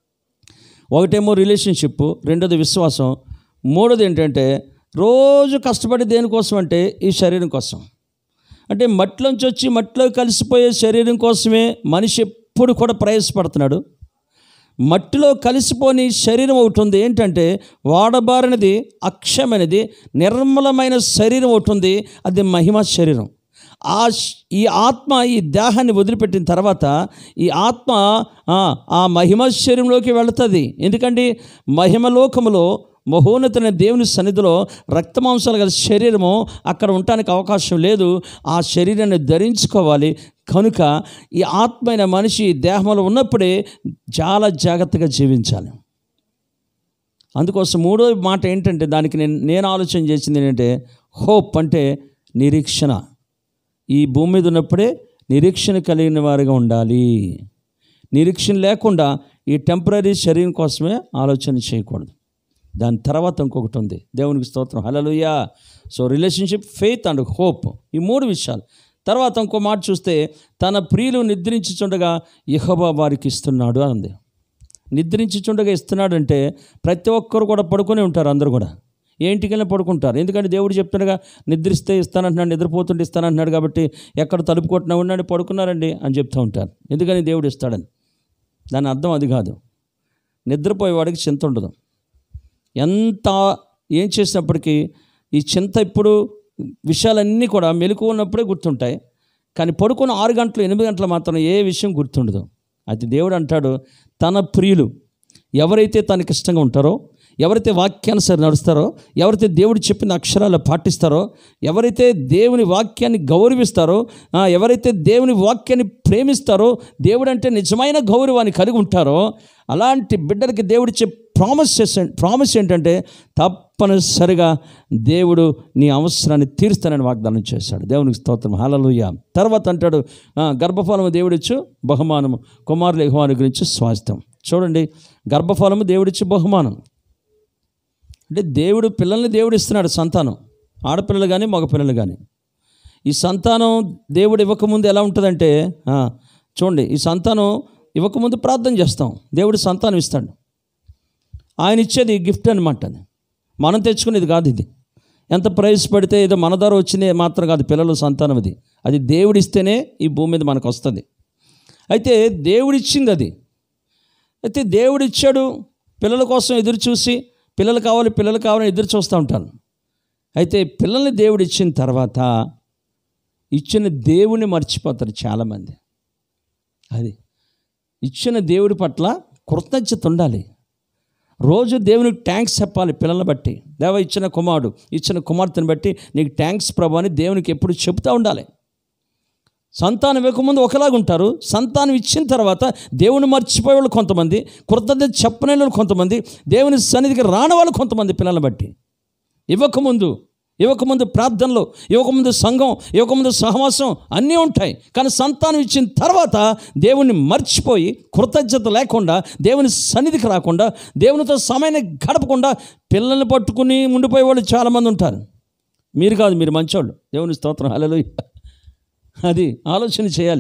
ఒకటేమో రిలేషన్షిప్ రెండోది విశ్వాసం మూడోది ఏంటంటే రోజు కష్టపడి దేనికోసం అంటే ఈ శరీరం కోసం అంటే మట్టిలోంచి వచ్చి మట్టిలో కలిసిపోయే శరీరం కోసమే మనిషి ఎప్పుడు కూడా ప్రయాసపడుతున్నాడు మట్టిలో కలిసిపోని శరీరం ఒకటి ఉంది ఏంటంటే వాడబారినది అక్షయమైనది నిర్మలమైన శరీరం ఒకటి ఉంది అది మహిమ శరీరం ఆ శ్- ఈ ఆత్మ ఈ దేహాన్ని వదిలిపెట్టిన తర్వాత ఈ ఆత్మ ఆ, ఆ మహిమ శరీరంలోకి వెళుతుంది ఎందుకంటే మహిమలోకములో మహోన్నతమైన దేవుని సన్నిధిలో రక్తమాంసాలు గల శరీరము అక్కడ ఉండటానికి అవకాశం లేదు ఆ శరీరాన్ని ధరించుకోవాలి కనుక ఈ ఆత్మైన మనిషి ఈ దేహంలో ఉన్నప్పుడే చాలా జాగ్రత్తగా జీవించాలి అందుకోసం మూడో మాట ఏంటంటే దానికి నేను నేను ఆలోచన చేసింది ఏంటంటే హోప్ అంటే నిరీక్షణ ఈ భూమి మీద ఉన్నప్పుడే నిరీక్షణ కలిగిన వారిగా ఉండాలి నిరీక్షణ లేకుండా ఈ టెంపరీ శరీరం కోసమే ఆలోచన చేయకూడదు దాని తర్వాత ఇంకొకటి ఉంది దేవునికి స్తోత్రం hallelujah so relationship faith and hope ఈ మూడు విషయాలు తర్వాత ఇంకో మాట చూస్తే తన ప్రియులు నిద్రించుచుండగా యెహోవా వారికి ఇస్తున్నాడు అని ఉంది నిద్రించుచుండగా ఇస్తున్నాడు అంటే ప్రతి ఒక్కరు కూడా పడుకొని ఉంటారు అందరూ కూడా ఏ ఇంటికెళ్ళి పడుకుంటారు ఎందుకంటే దేవుడు చెప్తుండగా నిద్రిస్తే ఇస్తానంటున్నాడు నిద్రపోతుంటే ఇస్తానంటున్నాడు కాబట్టి ఎక్కడ తలుపు కొట్టినా ఉన్నాడు పడుకున్నారండి అని చెప్తూ ఉంటారు ఎందుకని దేవుడు ఇస్తాడని దాని అర్థం అది కాదు నిద్రపోయేవాడికి చింత ఉండదు ఎంత ఏం చేసినప్పటికీ ఈ చింత ఇప్పుడు విషయాలన్నీ కూడా మెలకు ఉన్నప్పుడే గుర్తుంటాయి కానీ పడుకున్న ఆరు గంటలు ఎనిమిది గంటలు మాత్రం ఏ విషయం గుర్తుండదు అది దేవుడు అంటాడు తన ప్రియులు ఎవరైతే తనకి ఇష్టంగా ఉంటారో ఎవరైతే వాక్యానుసారి నడుస్తారో ఎవరైతే దేవుడు చెప్పిన అక్షరాలు పాటిస్తారో ఎవరైతే దేవుని వాక్యాన్ని గౌరవిస్తారో ఆ, ఎవరైతే దేవుని వాక్యాన్ని ప్రేమిస్తారో దేవుడు అంటే నిజమైన గౌరవాన్ని కలిగి ఉంటారో అలాంటి బిడ్డలకి దేవుడిచ్చే ప్రామిస్ చేసే ప్రామిస్ ఏంటంటే తప్పనిసరిగా దేవుడు నీ అవసరాన్ని తీరుస్తానని వాగ్దానం చేశాడు దేవునికి స్తోత్రం హలలుయ తర్వాత అంటాడు "ఆ, గర్భఫలము దేవుడిచ్చు బహుమానము కుమారుల యెహోవాను గురించి స్వాస్థ్యం చూడండి గర్భఫలము దేవుడిచ్చు బహుమానం అంటే దేవుడు పిల్లల్ని దేవుడు ఇస్తున్నాడు సంతానం ఆడపిల్లలు కానీ మగపిల్లలు కానీ ఈ సంతానం దేవుడు ఇవ్వకముందు ఎలా ఉంటుందంటే ఆ, చూడండి ఈ సంతానం ఇవ్వకముందు ప్రార్థన చేస్తాం దేవుడు సంతానం ఇస్తాడు ఆయన ఇచ్చేది గిఫ్ట్ అనమాట అది మనం తెచ్చుకునేది కాదు ఇది ఎంత ప్రైస్ పడితే ఏదో మన ద్వారా వచ్చింది మాత్రం కాదు పిల్లలు సంతానం అది అది దేవుడు ఇస్తేనే ఈ భూమి మీద మనకు వస్తుంది అయితే దేవుడిచ్చింది అది అయితే దేవుడు ఇచ్చాడు పిల్లల కోసం ఎదురు చూసి పిల్లలు కావాలి పిల్లలు కావాలని ఎదురు చూస్తూ ఉంటాను అయితే పిల్లల్ని దేవుడు ఇచ్చిన తర్వాత ఇచ్చిన దేవుని మర్చిపోతారు చాలామంది అది ఇచ్చిన దేవుడి పట్ల కృతజ్ఞత ఉండాలి రోజు దేవునికి ట్యాంక్స్ చెప్పాలి పిల్లల్ని బట్టి దేవ ఇచ్చిన కుమారుడు ఇచ్చిన కుమార్తెను బట్టి నీకు ట్యాంక్స్ ప్రభు అని దేవునికి ఎప్పుడు చెబుతూ ఉండాలి సంతానం ఇవ్వకముందు ఒకలాగా ఉంటారు సంతానం ఇచ్చిన తర్వాత దేవుని మర్చిపోయే వాళ్ళు కొంతమంది కృతజ్ఞత చెప్పని వాళ్ళు కొంతమంది దేవుని సన్నిధికి రాని వాళ్ళు కొంతమంది పిల్లల్ని బట్టి ఇవ్వకముందు ఇవ్వకముందు ప్రార్థనలు ఇవ్వకముందు సంఘం ఇవ్వకముందు సహవాసం అన్నీ ఉంటాయి కానీ సంతానం ఇచ్చిన తర్వాత దేవుణ్ణి మర్చిపోయి కృతజ్ఞత లేకుండా దేవుని సన్నిధికి రాకుండా దేవునితో సమయాన్ని గడపకుండా పిల్లల్ని పట్టుకుని ఉండిపోయే వాళ్ళు చాలామంది ఉంటారు మీరు కాదు మీరు మంచోళ్ళు దేవుని స్తోత్రం హల్లెలూయా అది ఆలోచన చేయాలి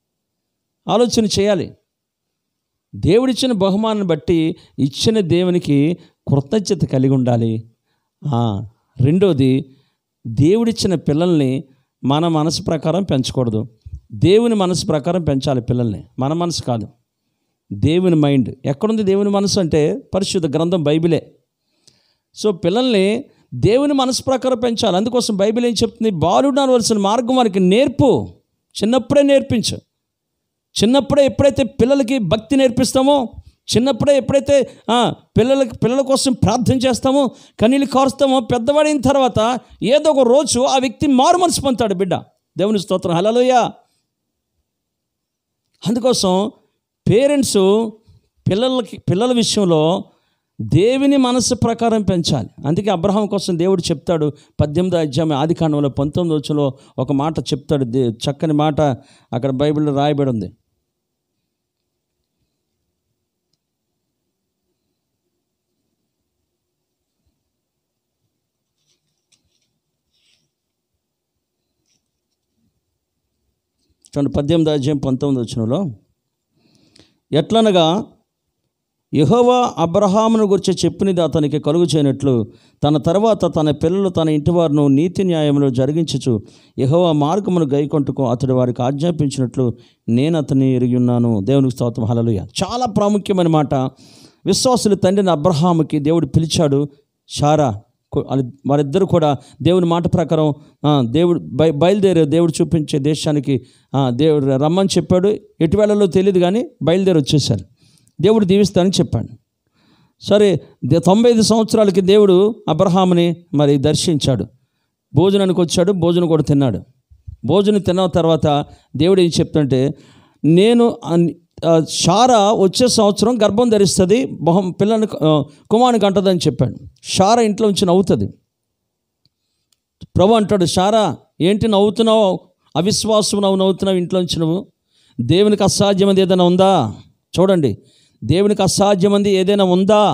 ఆలోచన చేయాలి దేవుడిచ్చిన బహుమానాన్ని బట్టి ఇచ్చిన దేవునికి కృతజ్ఞత కలిగి ఉండాలి ఆ, రెండోది దేవుడిచ్చిన పిల్లల్ని మన మనసు ప్రకారం పెంచకూడదు దేవుని మనసు ప్రకారం పెంచాలి పిల్లల్ని మన మనసు కాదు దేవుని మైండ్ ఎక్కడుంది దేవుని మనసు అంటే పరిశుద్ధ గ్రంథం బైబిలే సో పిల్లల్ని దేవుని మనసు ప్రకారం పెంచాలి అందుకోసం బైబిల్ ఏం చెప్తుంది బాలుడు అనవలసిన మార్గం వారికి నేర్పు చిన్నప్పుడే నేర్పించు చిన్నప్పుడే ఎప్పుడైతే పిల్లలకి భక్తి నేర్పిస్తామో చిన్నప్పుడే ఎప్పుడైతే ఆ, పిల్లలకి పిల్లల కోసం ప్రార్థన చేస్తామో కన్నీళ్ళు కారుస్తామో పెద్దవాడైన తర్వాత ఏదో ఒక రోజు ఆ వ్యక్తి మారు మనసు పొందుతాడు బిడ్డ దేవుని స్తోత్రం హలలోయ అందుకోసం పేరెంట్స్ పిల్లలకి పిల్లల విషయంలో దేవుని మనసు ప్రకారం పెంచాలి అందుకే అబ్రహాం కోసం దేవుడు చెప్తాడు పద్దెనిమిది అధ్యాయం ఆది కాండంలో పంతొమ్మిది వచ్చులో ఒక మాట చెప్తాడు దే- చక్కని మాట అక్కడ బైబిల్లో రాయబడి ఉంది చూడండి పద్దెనిమిది అధ్యాయం పంతొమ్మిది వచ్చినలో ఎట్లనగా యెహోవా అబ్రహామును గురించి చెప్పినది అతనికి కలుగు చేయనట్లు తన తర్వాత తన పిల్లలు తన ఇంటివారును నీతి న్యాయములు జరిగించుచు యెహోవా మార్గమును గైకొంటుకు అతడు వారికి ఆజ్ఞాపించినట్లు నేను అతన్ని ఎరిగి ఉన్నాను దేవునికి స్తోత్రం హలలుయ చాలా ప్రాముఖ్యమైన మాట విశ్వాసులు తండ్రిని అబ్రహాముకి దేవుడు పిలిచాడు షారా కు- వాళ్ళ- వారిద్దరు కూడా దేవుని మాట ప్రకారం ఆ, దేవుడు బయ బయలుదేరి దేవుడు చూపించే దేశానికి ఆ, దేవుడు రమ్మని చెప్పాడు ఎటు వెళ్ళలో తెలియదు కానీ బయలుదేరి వచ్చేసారు దేవుడు దీవిస్తానని చెప్పాడు సరే దే- తొంభై ఐదు సంవత్సరాలకి దేవుడు అబ్రహాముని మరి దర్శించాడు భోజనానికి వచ్చాడు భోజనం కూడా తిన్నాడు భోజనం తిన్న తర్వాత దేవుడు ఏం చెప్తుంటే నేను అన్- ఆ, షారా వచ్చే సంవత్సరం గర్భం ధరిస్తుంది మొహం పిల్లని కుమారునికి అంటదని చెప్పాడు షారా ఇంట్లో నుంచి నవ్వుతుంది ప్రభు అంటాడు షారా ఏంటి నవ్వుతున్నావు అవిశ్వాసం నవ్వు నవ్వుతున్నావు ఇంట్లోంచి నువ్వు దేవునికి అసాధ్యమైనది ఏదైనా ఉందా చూడండి దేవునికి అసాధ్యమైనది ఏదైనా ఉందా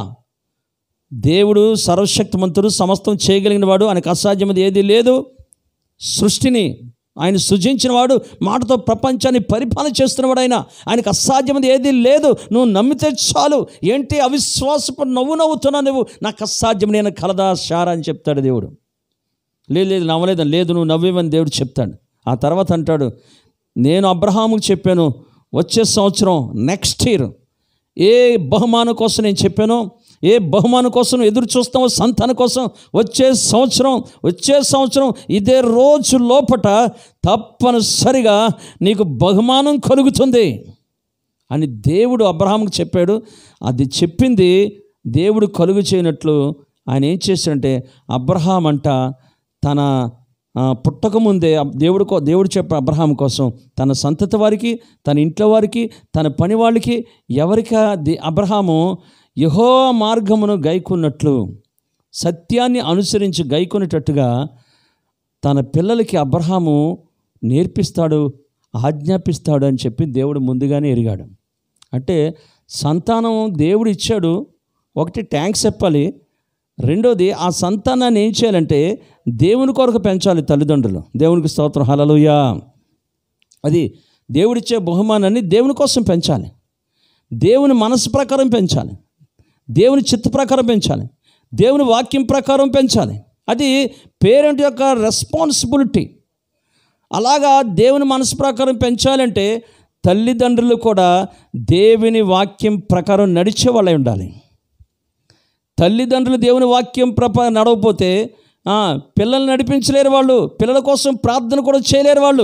దేవుడు సర్వశక్తిమంతుడు సమస్తం చేయగలిగిన వాడు ఆయనకు అసాధ్యమైనది ఏది లేదు సృష్టిని ఆయన సృజించిన వాడు మాటతో ప్రపంచాన్ని పరిపాలన చేస్తున్నవాడు ఆయన ఆయనకు అసాధ్యమైనది ఏది లేదు నువ్వు నమ్మితే చాలు ఏంటి అవిశ్వాసపు నవ్వు నవ్వుతున్నావు నువ్వు నాకు అసాధ్యం నేను కలదా షారా అని చెప్తాడు దేవుడు లేదు లేదు నవ్వలేదు లేదు నువ్వు నవ్వేమని దేవుడు చెప్తాడు ఆ తర్వాత అంటాడు నేను అబ్రహాముకు చెప్పాను వచ్చే సంవత్సరం నెక్స్ట్ ఇయర్ ఏ బహుమానం కోసం నేను చెప్పానో ఏ బహుమానం కోసం నువ్వు ఎదురు చూస్తామో సంతానం కోసం వచ్చే సంవత్సరం వచ్చే సంవత్సరం ఇదే రోజు లోపట తప్పనిసరిగా నీకు బహుమానం కలుగుతుంది అని దేవుడు అబ్రహాంకి చెప్పాడు అది చెప్పింది దేవుడు కలుగు చేయనట్లు ఆయన ఏం చేశాడంటే అబ్రహాం అంట తన ఆ, పుట్టకముందే అబ్- దేవుడు కో- దేవుడు చెప్పే అబ్రహాం కోసం తన సంతతి వారికి తన ఇంట్లో వారికి తన పని వాళ్ళకి ఎవరికి అబ్రహాము యహో మార్గమును గైకున్నట్లు సత్యాన్ని అనుసరించి గైకొనేటట్టుగా తన పిల్లలకి అబ్రహాము నేర్పిస్తాడు ఆజ్ఞాపిస్తాడు అని చెప్పి దేవుడు ముందుగానే ఎరిగాడు అంటే సంతానం దేవుడు ఇచ్చాడు ఒకటి ట్యాంక్స్ చెప్పాలి రెండోది ఆ సంతానాన్ని ఏం చేయాలంటే దేవుని కొరకు పెంచాలి తల్లిదండ్రులు దేవునికి స్తోత్రం హలలుయా అది దేవుడిచ్చే బహుమానాన్ని దేవుని కోసం పెంచాలి దేవుని మనసు ప్రకారం పెంచాలి దేవుని చిత్త ప్రకారం పెంచాలి దేవుని వాక్యం ప్రకారం పెంచాలి అది పేరెంట్ యొక్క రెస్పాన్సిబిలిటీ అలాగా దేవుని మనసు ప్రకారం పెంచాలంటే తల్లిదండ్రులు కూడా దేవుని వాక్యం ప్రకారం నడిచే వాళ్ళై ఉండాలి తల్లిదండ్రులు దేవుని వాక్యం ప్రప నడవపోతే ఆ, పిల్లల్ని నడిపించలేరు వాళ్ళు పిల్లల కోసం ప్రార్థన కూడా చేయలేరు వాళ్ళు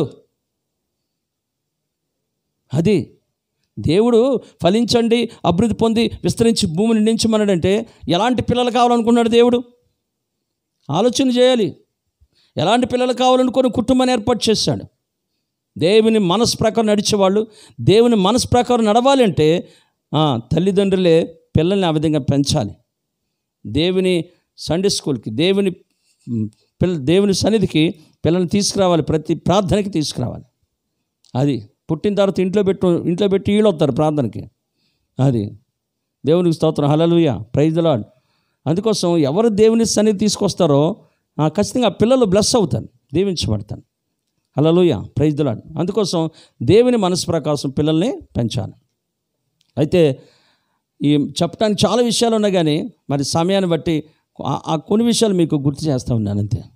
అది దేవుడు ఫలించండి అభివృద్ధి పొంది విస్తరించి భూమిని నించమన్నాడంటే ఎలాంటి పిల్లలు కావాలనుకున్నాడు దేవుడు ఆలోచన చేయాలి ఎలాంటి పిల్లలు కావాలనుకొని కుటుంబాన్ని ఏర్పాటు చేశాడు దేవుని మనసు ప్రకారం నడిచేవాళ్ళు దేవుని మనసు ప్రకారం నడవాలి అంటే ఆ, తల్లిదండ్రులే పిల్లల్ని ఆ విధంగా పెంచాలి దేవుని సండే స్కూల్కి దేవుని మ్, పిల్ల దేవుని సన్నిధికి పిల్లల్ని తీసుకురావాలి ప్రతి ప్రార్థనకి తీసుకురావాలి అది పుట్టిన తర్వాత ఇంట్లో పెట్టు ఇంట్లో పెట్టి వీళ్ళు వస్తారు ప్రార్థనకి అది దేవునికి స్తోత్రం హలలుయ ప్రైజ్ లాడ్ అందుకోసం ఎవరు దేవుని సన్నిధి తీసుకొస్తారో ఆ, ఖచ్చితంగా ఆ పిల్లలు బ్లెస్ అవుతారు దీవించబడతారు హలలుయ ప్రైజ్ లాడ్ అందుకోసం దేవుని మనసు ప్రకాశం పిల్లల్ని పెంచాలి అయితే ఈ చెప్పడానికి చాలా విషయాలు ఉన్నాయి కానీ మరి సమయాన్ని బట్టి ఆ- ఆ కొన్ని విషయాలు మీకు గుర్తు చేస్తూ ఉన్నాను అంతే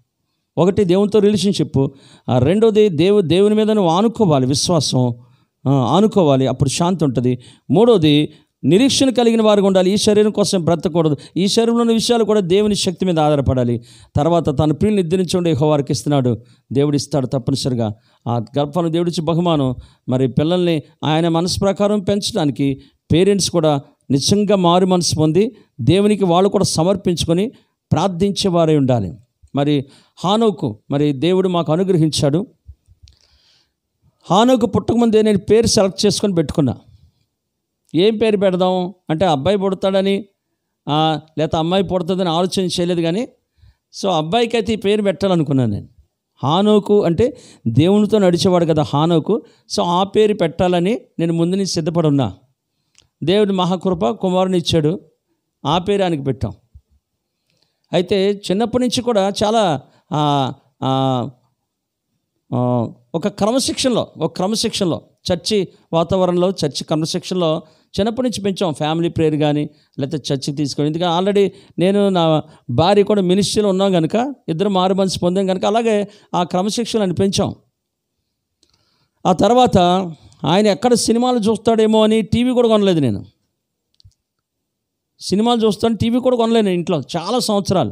ఒకటి దేవునితో రిలేషన్షిప్ ఆ రెండోది దేవు దేవుని మీద నువ్వు ఆనుకోవాలి విశ్వాసం ఆ, ఆనుకోవాలి అప్పుడు శాంతి ఉంటుంది మూడోది నిరీక్షణ కలిగిన వారుగా ఉండాలి ఈ శరీరం కోసం బ్రతకూడదు ఈ శరీరంలోని విషయాలు కూడా దేవుని శక్తి మీద ఆధారపడాలి తర్వాత తన ప్రియులు నిద్రించుండే వారికి ఇస్తున్నాడు దేవుడు ఇస్తాడు తప్పనిసరిగా ఆ గర్భాలను దేవుడిచ్చి బహుమానం మరి పిల్లల్ని ఆయన మనసు ప్రకారం పెంచడానికి పేరెంట్స్ కూడా నిజంగా మారు మనసు పొంది దేవునికి వాళ్ళు కూడా సమర్పించుకొని ప్రార్థించేవారై ఉండాలి మరి హానోకు మరి దేవుడు మాకు అనుగ్రహించాడు హానోకు పుట్టకముందే నేను పేరు సెలెక్ట్ చేసుకొని పెట్టుకున్నా ఏం పేరు పెడదాం అంటే అబ్బాయి పుడతాడని ఆ, లేకపోతే అమ్మాయి పుడుతుందని ఆలోచన చేయలేదు కానీ సో అబ్బాయికి అయితే ఈ పేరు పెట్టాలనుకున్నాను నేను హానోకు అంటే దేవునితో నడిచేవాడు కదా హానోకు సో ఆ పేరు పెట్టాలని నేను ముందు నుంచి సిద్ధపడి ఉన్నా దేవుడి మహాకృప కుమారుని ఇచ్చాడు ఆ పేరు ఆయనకి పెట్టాం అయితే చిన్నప్పటి నుంచి కూడా చాలా ఆ, ఆ, ఆ, ఒక క్రమశిక్షణలో ఒక క్రమశిక్షణలో చర్చి వాతావరణంలో చర్చి క్రమశిక్షణలో చిన్నప్పటి నుంచి పెంచాం ఫ్యామిలీ ప్రేయర్ కానీ లేకపోతే చర్చికి తీసుకొని ఎందుకంటే ఆల్రెడీ నేను నా భార్య కూడా మినిస్ట్రీలో ఉన్నాం కనుక ఇద్దరు మారు మనసు పొందాం కనుక అలాగే ఆ క్రమశిక్షణని పెంచాం ఆ తర్వాత ఆయన ఎక్కడ సినిమాలు చూస్తాడేమో అని టీవీ కూడా కొనలేదు నేను సినిమాలు చూస్తాను టీవీ కూడా కొనలేను ఇంట్లో చాలా సంవత్సరాలు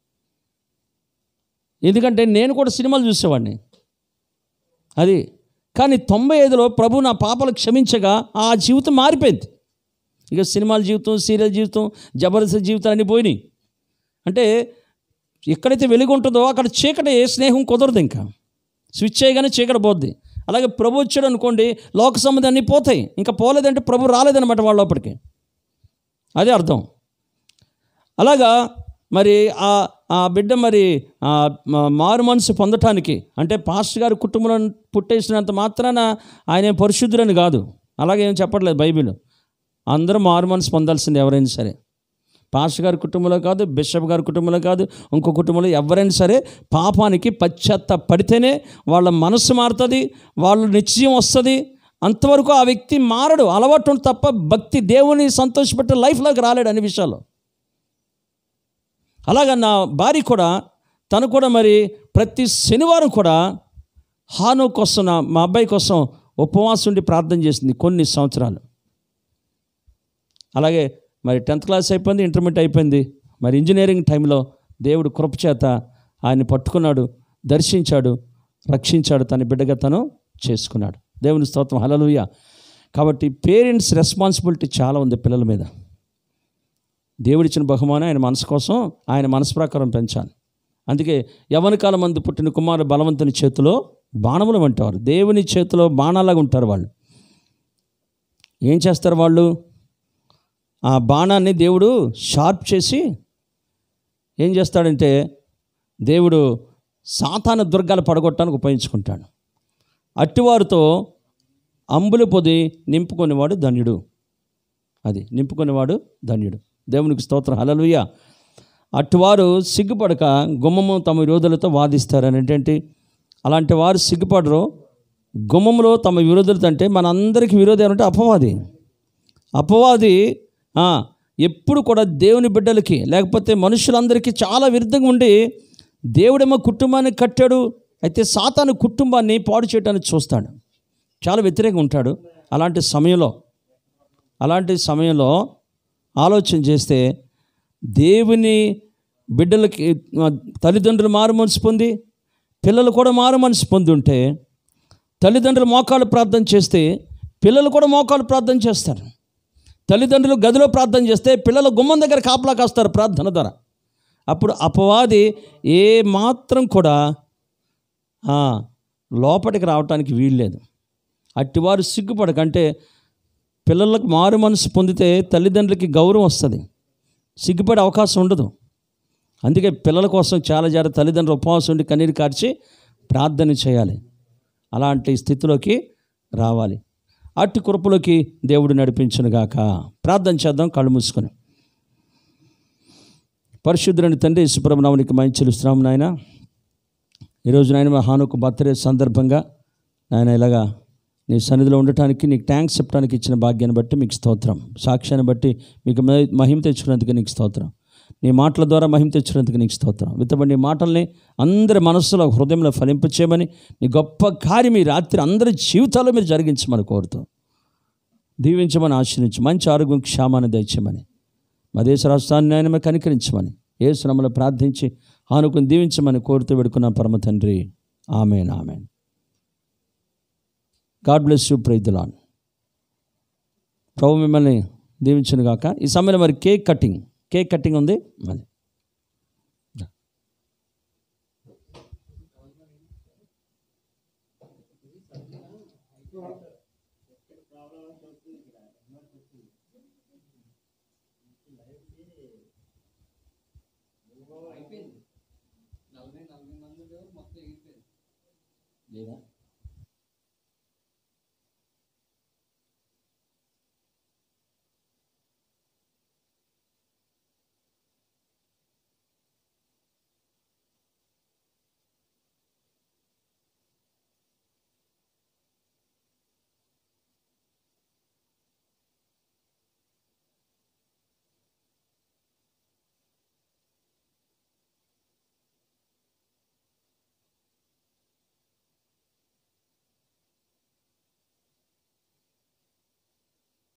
ఎందుకంటే నేను కూడా సినిమాలు చూసేవాడిని అది కానీ తొంభై ఐదులో ప్రభు నా పాపలు క్షమించగా ఆ జీవితం మారిపోయింది ఇక సినిమాల జీవితం సీరియల్ జీవితం జబర్దస్త్ జీవితాలు అన్నీ పోయినాయి అంటే ఎక్కడైతే వెలుగు ఉంటుందో అక్కడ చీకటి స్నేహం కుదరదు ఇంకా స్విచ్ చేయగానే చీకటి పోద్ది అలాగే ప్రభు వచ్చాడు అనుకోండి లోక సంబంధం అన్నీ పోతాయి ఇంకా పోలేదంటే ప్రభు రాలేదన్నమాట వాళ్ళ లోపలికి అదే అర్థం అలాగా మరి ఆ ఆ బిడ్డ మరి ఆ మా- మారు మనసు పొందటానికి అంటే పాస్టర్ గారి కుటుంబంలో పుట్టేసినంత మాత్రాన ఆయన ఏం పరిశుద్ధులని కాదు అలాగే ఏం చెప్పట్లేదు బైబిల్ అందరూ మారు మనసు పొందాల్సింది ఎవరైనా సరే పాస్టర్ గారి కుటుంబంలో కాదు బిషప్ గారి కుటుంబంలో కాదు ఇంకో కుటుంబంలో ఎవరైనా సరే పాపానికి పశ్చాత్త పడితేనే వాళ్ళ మనసు మారుతుంది వాళ్ళ నిశ్చయం వస్తుంది అంతవరకు ఆ వ్యక్తి మారడు అలవాటు ఉంటుంది తప్ప భక్తి దేవుని సంతోషపెట్టే లైఫ్లోకి రాలేడు అన్ని విషయాల్లో అలాగా నా భార్య కూడా తను కూడా మరి ప్రతి శనివారం కూడా హాను కోసం నా మా అబ్బాయి కోసం ఉపవాసం ఉండి ప్రార్థన చేసింది కొన్ని సంవత్సరాలు అలాగే మరి టెన్త్ క్లాస్ అయిపోయింది ఇంటర్మీడియట్ అయిపోయింది మరి ఇంజనీరింగ్ టైంలో దేవుడు కృపచేత ఆయన్ని పట్టుకున్నాడు దర్శించాడు రక్షించాడు తన బిడ్డగా తను చేసుకున్నాడు దేవుని స్తోత్రం హలలుయ కాబట్టి పేరెంట్స్ రెస్పాన్సిబిలిటీ చాలా ఉంది పిల్లల మీద దేవుడిచ్చిన బహుమానం ఆయన మనసు కోసం ఆయన మనసు ప్రకారం పెంచాలి అందుకే యవన కాలం మంది పుట్టిన కుమారు బలవంతుని చేతిలో బాణములు అంటారు దేవుని చేతిలో బాణాలాగా ఉంటారు వాళ్ళు ఏం చేస్తారు వాళ్ళు ఆ బాణాన్ని దేవుడు షార్ప్ చేసి ఏం చేస్తాడంటే దేవుడు సాతాన దుర్గాలు పడగొట్టడానికి ఉపయోగించుకుంటాడు అట్టివారితో అంబులు పొది నింపుకునేవాడు ధన్యుడు అది నింపుకునేవాడు ధన్యుడు దేవునికి స్తోత్రం హలలుయ అటువారు సిగ్గుపడక గుమ్మము తమ విరోధులతో వాదిస్తారని ఏంటంటే అలాంటి వారు సిగ్గుపడరు గుమ్మములో తమ విరోధులతో అంటే మనందరికీ విరోధి అంటే అపవాది అపవాది ఆ, ఎప్పుడు కూడా దేవుని బిడ్డలకి లేకపోతే మనుషులందరికీ చాలా విరుద్ధంగా ఉండి దేవుడేమో కుటుంబాన్ని కట్టాడు అయితే సాతాను కుటుంబాన్ని పాడు చేయడానికి చూస్తాడు చాలా వ్యతిరేకంగా ఉంటాడు అలాంటి సమయంలో అలాంటి సమయంలో ఆలోచన చేస్తే దేవుని బిడ్డలకి ఆ, తల్లిదండ్రులు మారు మనసు పొంది పిల్లలు కూడా మారు మనసు పొంది ఉంటే తల్లిదండ్రులు మోకాలు ప్రార్థన చేస్తే పిల్లలు కూడా మోకాలు ప్రార్థన చేస్తారు తల్లిదండ్రులు గదిలో ప్రార్థన చేస్తే పిల్లలు గుమ్మం దగ్గర కాపలా కాస్తారు ప్రార్థన ద్వారా అప్పుడు అపవాది ఏ మాత్రం కూడా ఆ, లోపలికి రావటానికి వీల్లేదు అట్టివారు సిగ్గుపడకంటే పిల్లలకు మారు మనసు పొందితే తల్లిదండ్రులకి గౌరవం వస్తుంది సిగ్గుపడే అవకాశం ఉండదు అందుకే పిల్లల కోసం చాలా జాగ్రత్త తల్లిదండ్రులు ఉపవాసం ఉండి కన్నీరు కార్చి ప్రార్థన చేయాలి అలాంటి స్థితిలోకి రావాలి అట్టి కృపలోకి దేవుడు నడిపించునుగాక ప్రార్థన చేద్దాం కళ్ళు మూసుకొని పరిశుద్ధుని తండ్రి సుబ్రహ్మణామునికి మంచి చెల్లిస్తున్నాము నాయన ఈరోజు నాయన మా హానుకు బర్త్డే సందర్భంగా నాయన ఇలాగా నీ సన్నిధిలో ఉండటానికి నీకు ట్యాంక్స్ చెప్పడానికి ఇచ్చిన భాగ్యాన్ని బట్టి మీకు స్తోత్రం సాక్ష్యాన్ని బట్టి మీకు మ- మహిమ తెచ్చుకున్నందుకు నీకు స్తోత్రం నీ మాటల ద్వారా మహిమ తెచ్చినందుకు నీకు స్తోత్రం విత్తబడి నీ మాటల్ని అందరి మనస్సులో హృదయంలో ఫలింపచేయమని నీ గొప్ప కార్యం ఈ రాత్రి అందరి జీవితాల్లో మీరు జరిగించమని కోరుతాం దీవించమని ఆశ్రయించి మంచి ఆరోగ్యం క్షేమాన్ని దయచేయమని మా దేశ రాష్ట్రాన్ని ఆయన మీద కనికరించమని ఏ శ్రమలో ప్రార్థించి ఆనుకుని దీవించమని కోరుతూ పెడుకున్న పరమ తండ్రి amen amen God bless you ప్రైదులాన్ ప్రభు మిమ్మల్ని దీవించను గాక ఈ సమయంలో మరి కేక్ కటింగ్ కేక్ కటింగ్ ఉంది మరి లేదా